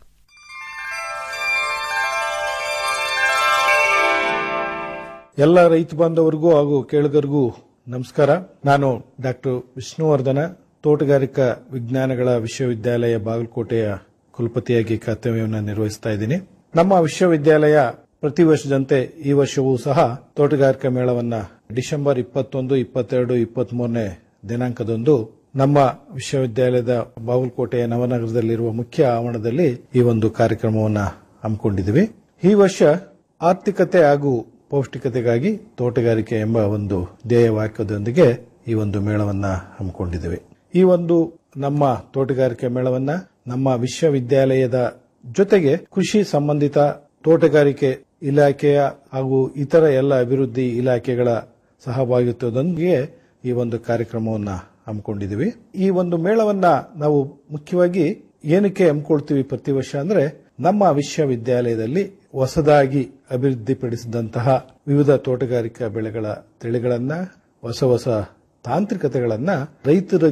ಎಲ್ಲ ರೈತ ಬಾಂಧವರಿಗೂ ಹಾಗೂ ಕೇಳುಗರಿಗೂ ನಮಸ್ಕಾರ ನಾನು ಡಾಕ್ಟರ್ ವಿಷ್ಣುವರ್ಧನ ತೋಟಗಾರಿಕಾ ವಿಜ್ಞಾನಗಳ ವಿಶ್ವವಿದ್ಯಾಲಯ ಬಾಗಲಕೋಟೆಯ ಕುಲಪತಿಯಾಗಿ ಕರ್ತವ್ಯವನ್ನು ನಿರ್ವಹಿಸ್ತಾ ಇದ್ದೀನಿ ನಮ್ಮ ವಿಶ್ವವಿದ್ಯಾಲಯ ಪ್ರತಿ ವರ್ಷದಂತೆ ಈ ವರ್ಷವೂ ಸಹ ತೋಟಗಾರಿಕಾ ಮೇಳವನ್ನ ಡಿಸೆಂಬರ್ ಇಪ್ಪತ್ತೊಂದು ಇಪ್ಪತ್ತೆರಡು ಇಪ್ಪತ್ಮೂರನೇ ದಿನಾಂಕದಂದು ನಮ್ಮ ವಿಶ್ವವಿದ್ಯಾಲಯದ ಬಾಗಲಕೋಟೆಯ ನವನಗರದಲ್ಲಿರುವ ಮುಖ್ಯ ಆವರಣದಲ್ಲಿ ಈ ಒಂದು ಕಾರ್ಯಕ್ರಮವನ್ನ ಹಮ್ಮಿಕೊಂಡಿದ್ದೀವಿ ಈ ವರ್ಷ ಆರ್ಥಿಕತೆ ಹಾಗೂ ಪೌಷ್ಟಿಕತೆಗಾಗಿ ತೋಟಗಾರಿಕೆ ಎಂಬ ಒಂದು ಧ್ಯೇಯ ವಾಕ್ಯದೊಂದಿಗೆ ಈ ಒಂದು ಮೇಳವನ್ನ ಹಮ್ಮಿಕೊಂಡಿದ್ದೇವೆ ಈ ಒಂದು ನಮ್ಮ ತೋಟಗಾರಿಕೆ ಮೇಳವನ್ನ ನಮ್ಮ ವಿಶ್ವವಿದ್ಯಾಲಯದ ಜೊತೆಗೆ ಕೃಷಿ ಸಂಬಂಧಿತ ತೋಟಗಾರಿಕೆ ಇಲಾಖೆಯ ಹಾಗೂ ಇತರ ಎಲ್ಲ ಅಭಿವೃದ್ಧಿ ಇಲಾಖೆಗಳ ಸಹಭಾಗಿತ್ವದೊಂದಿಗೆ ಈ ಒಂದು ಕಾರ್ಯಕ್ರಮವನ್ನ ಹಮ್ಮಿಕೊಂಡಿದ್ದೀವಿ ಈ ಒಂದು ಮೇಳವನ್ನ ನಾವು ಮುಖ್ಯವಾಗಿ ಏನಕ್ಕೆ ಹಮ್ಮಿಕೊಳ್ತೀವಿ ಪ್ರತಿ ವರ್ಷ ಅಂದ್ರೆ ನಮ್ಮ ವಿಶ್ವವಿದ್ಯಾಲಯದಲ್ಲಿ ಹೊಸದಾಗಿ ಅಭಿವೃದ್ಧಿಪಡಿಸಿದಂತಹ ವಿವಿಧ ತೋಟಗಾರಿಕಾ ಬೆಳೆಗಳ ತಳಿಗಳನ್ನ ಹೊಸ ಹೊಸ ತಾಂತ್ರಿಕತೆಗಳನ್ನ ರೈತರಿಗೆ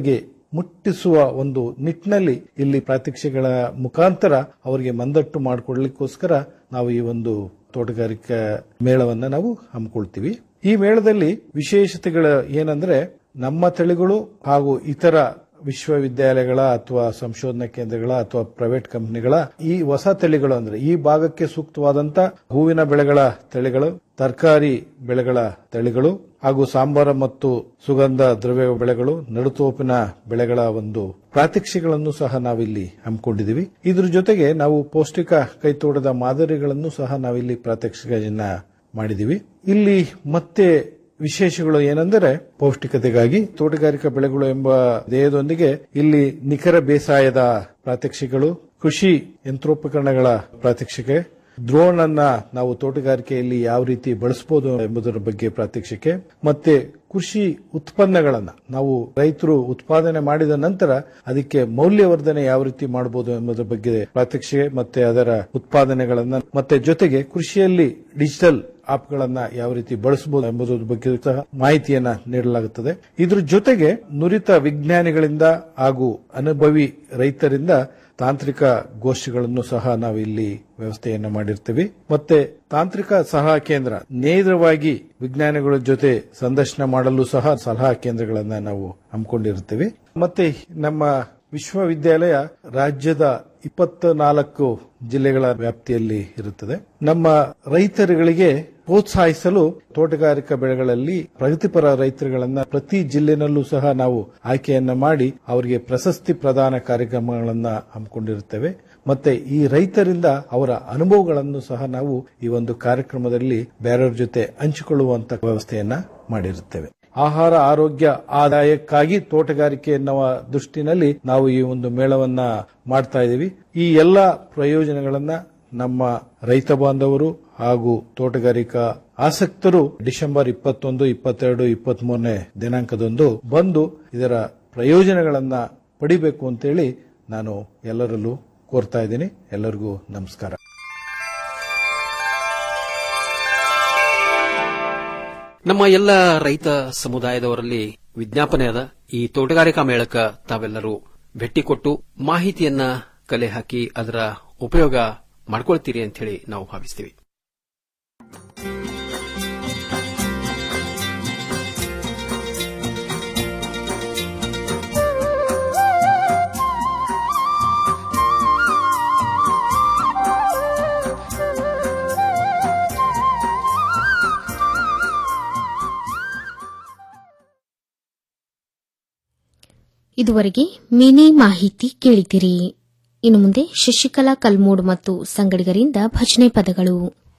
ಮುಟ್ಟಿಸುವ ಒಂದು ನಿಟ್ಟಿನಲ್ಲಿ ಇಲ್ಲಿ ಪ್ರಾತ್ಯಕ್ಷಿಗಳ ಮುಖಾಂತರ ಅವರಿಗೆ ಮಂದಟ್ಟು ಮಾಡಿಕೊಡ್ಲಿಕ್ಕೋಸ್ಕರ ನಾವು ಈ ಒಂದು ತೋಟಗಾರಿಕಾ ಮೇಳವನ್ನ ನಾವು ಹಮ್ಮಿಕೊಳ್ತೀವಿ ಈ ಮೇಳದಲ್ಲಿ ವಿಶೇಷತೆಗಳು ಏನಂದ್ರೆ ನಮ್ಮ ತಳಿಗಳು ಹಾಗೂ ಇತರ ವಿಶ್ವವಿದ್ಯಾಲಯಗಳ ಅಥವಾ ಸಂಶೋಧನಾ ಕೇಂದ್ರಗಳ ಅಥವಾ ಪ್ರೈವೇಟ್ ಕಂಪನಿಗಳ ಈ ಹೊಸ ತಳಿಗಳು ಅಂದ್ರೆ ಈ ಭಾಗಕ್ಕೆ ಸೂಕ್ತವಾದಂತ ಹೂವಿನ ಬೆಳೆಗಳ ತಳಿಗಳು ತರಕಾರಿ ಬೆಳೆಗಳ ತಳಿಗಳು ಹಾಗೂ ಸಾಂಬಾರ ಮತ್ತು ಸುಗಂಧ ದ್ರವ್ಯ ಬೆಳೆಗಳು ನಡುತೋಪಿನ ಬೆಳೆಗಳ ಒಂದು ಪ್ರಾತ್ಯಕ್ಷಿಗಳನ್ನು ಸಹ ನಾವಿಲ್ಲಿ ಹಮ್ಮಿಕೊಂಡಿದ್ದೀವಿ ಇದ್ರ ಜೊತೆಗೆ ನಾವು ಪೌಷ್ಟಿಕ ಕೈತೋಟದ ಮಾದರಿಗಳನ್ನು ಸಹ ನಾವಿಲ್ಲಿ ಪ್ರಾತ್ಯಕ್ಷಿಕೆಯನ್ನ ಮಾಡಿದೀವಿ ಇಲ್ಲಿ ಮತ್ತೆ ವಿಶೇಷಗಳು ಏನೆಂದರೆ ಪೌಷ್ಟಿಕತೆಗಾಗಿ ತೋಟಗಾರಿಕಾ ಬೆಳೆಗಳು ಎಂಬ ಧ್ಯೇಯದೊಂದಿಗೆ ಇಲ್ಲಿ ನಿಖರ ಬೇಸಾಯದ ಪ್ರಾತ್ಯಕ್ಷಿಗಳು ಕೃಷಿ ಯಂತ್ರೋಪಕರಣಗಳ ಪ್ರಾತ್ಯಕ್ಷಿಕೆ ಡ್ರೋನ್ ಅನ್ನ ನಾವು ತೋಟಗಾರಿಕೆಯಲ್ಲಿ ಯಾವ ರೀತಿ ಬಳಸಬಹುದು ಎಂಬುದರ ಬಗ್ಗೆ ಪ್ರಾತ್ಯಕ್ಷಿಕೆ ಮತ್ತೆ ಕೃಷಿ ಉತ್ಪನ್ನಗಳನ್ನ ನಾವು ರೈತರು ಉತ್ಪಾದನೆ ಮಾಡಿದ ನಂತರ ಅದಕ್ಕೆ ಮೌಲ್ಯವರ್ಧನೆ ಯಾವ ರೀತಿ ಮಾಡಬಹುದು ಎಂಬುದರ ಬಗ್ಗೆ ಪ್ರಾತ್ಯಕ್ಷಿಕೆ ಮತ್ತೆ ಅದರ ಉತ್ಪಾದನೆಗಳನ್ನ ಮತ್ತೆ ಜೊತೆಗೆ ಕೃಷಿಯಲ್ಲಿ ಡಿಜಿಟಲ್ ಆಪ್ಗಳನ್ನ ಯಾವ ರೀತಿ ಬಳಸಬಹುದು ಎಂಬುದರ ಬಗ್ಗೆ ಸಹ ಮಾಹಿತಿಯನ್ನ ನೀಡಲಾಗುತ್ತದೆ ಇದ್ರ ಜೊತೆಗೆ ನುರಿತ ವಿಜ್ಞಾನಿಗಳಿಂದ ಹಾಗೂ ಅನುಭವಿ ರೈತರಿಂದ ತಾಂತ್ರಿಕ ಗೋಷ್ಠಿಗಳನ್ನು ಸಹ ನಾವು ಇಲ್ಲಿ ವ್ಯವಸ್ಥೆಯನ್ನ ಮಾಡಿರ್ತೀವಿ ಮತ್ತೆ ತಾಂತ್ರಿಕ ಸಲಹಾ ಕೇಂದ್ರ ನೇರವಾಗಿ ವಿಜ್ಞಾನಿಗಳ ಜೊತೆ ಸಂದರ್ಶನ ಮಾಡಲು ಸಹ ಸಲಹಾ ಕೇಂದ್ರಗಳನ್ನ ನಾವು ಹಮ್ಮಿಕೊಂಡಿರ್ತೀವಿ ಮತ್ತೆ ನಮ್ಮ ವಿಶ್ವವಿದ್ಯಾಲಯ ರಾಜ್ಯದ ಇಪ್ಪತ್ತ ನಾಲ್ಕು ಜಿಲ್ಲೆಗಳ ವ್ಯಾಪ್ತಿಯಲ್ಲಿ ಇರುತ್ತದೆ ನಮ್ಮ ರೈತರುಗಳಿಗೆ ಪ್ರೋತ್ಸಾಹಿಸಲು ತೋಟಗಾರಿಕಾ ಬೆಳೆಗಳಲ್ಲಿ ಪ್ರಗತಿಪರ ರೈತರುಗಳನ್ನ ಪ್ರತಿ ಜಿಲ್ಲೆನಲ್ಲೂ ಸಹ ನಾವು ಆಯ್ಕೆಯನ್ನ ಮಾಡಿ ಅವರಿಗೆ ಪ್ರಶಸ್ತಿ ಪ್ರದಾನ ಕಾರ್ಯಕ್ರಮಗಳನ್ನ ಹಮ್ಮಿಕೊಂಡಿರುತ್ತೇವೆ ಮತ್ತೆ ಈ ರೈತರಿಂದ ಅವರ ಅನುಭವಗಳನ್ನು ಸಹ ನಾವು ಈ ಒಂದು ಕಾರ್ಯಕ್ರಮದಲ್ಲಿ ಬೇರೆಯವ್ರ ಜೊತೆ ಹಂಚಿಕೊಳ್ಳುವಂತ ವ್ಯವಸ್ಥೆಯನ್ನ ಮಾಡಿರುತ್ತೇವೆ ಆಹಾರ ಆರೋಗ್ಯ ಆದಾಯಕ್ಕಾಗಿ ತೋಟಗಾರಿಕೆ ಎನ್ನುವ ದೃಷ್ಟಿನಲ್ಲಿ ನಾವು ಈ ಒಂದು ಮೇಳವನ್ನ ಮಾಡ್ತಾ ಇದ್ದೀವಿ ಈ ಎಲ್ಲ ಪ್ರಯೋಜನಗಳನ್ನ ನಮ್ಮ ರೈತ ಬಾಂಧವರು ಹಾಗೂ ತೋಟಗಾರಿಕಾ ಆಸಕ್ತರು ಡಿಸೆಂಬರ್ ಇಪ್ಪತ್ತೊಂದು ಇಪ್ಪತ್ತೆರಡು ಇಪ್ಪತ್ತ್ ಮೂರನೇ ದಿನಾಂಕದಂದು ಬಂದು ಇದರ ಪ್ರಯೋಜನಗಳನ್ನ ಪಡಿಬೇಕು ಅಂತೇಳಿ ನಾನು ಎಲ್ಲರಲ್ಲೂ ಕೋರ್ತಾ ಇದ್ದೀನಿ ಎಲ್ಲರಿಗೂ ನಮಸ್ಕಾರ ನಮ್ಮ ಎಲ್ಲ ರೈತ ಸಮುದಾಯದವರಲ್ಲಿ ವಿಜ್ಞಾಪನೆ ಅದ ಈ ತೋಟಗಾರಿಕಾ ಮೇಳಕ್ಕ ತಾವೆಲ್ಲರೂ ಭೇಟಿ ಕೊಟ್ಟು ಮಾಹಿತಿಯನ್ನ ಕಲೆ ಹಾಕಿ ಅದರ ಉಪಯೋಗ ಮಾಡ್ಕೊಳ್ತೀರಿ ಅಂತ ಹೇಳಿ ನಾವು ಭಾವಿಸ್ತೀವಿ ಇದುವರೆಗೆ ಮಿನಿ ಮಾಹಿತಿ ಕೇಳಿದಿರಿ ಇನ್ನು ಮುಂದೆ ಶಶಿಕಲಾ ಕಲ್ಮೂಡ್ ಮತ್ತು ಸಂಗಡಿಗರಿಂದ ಭಜನೆ ಪದಗಳು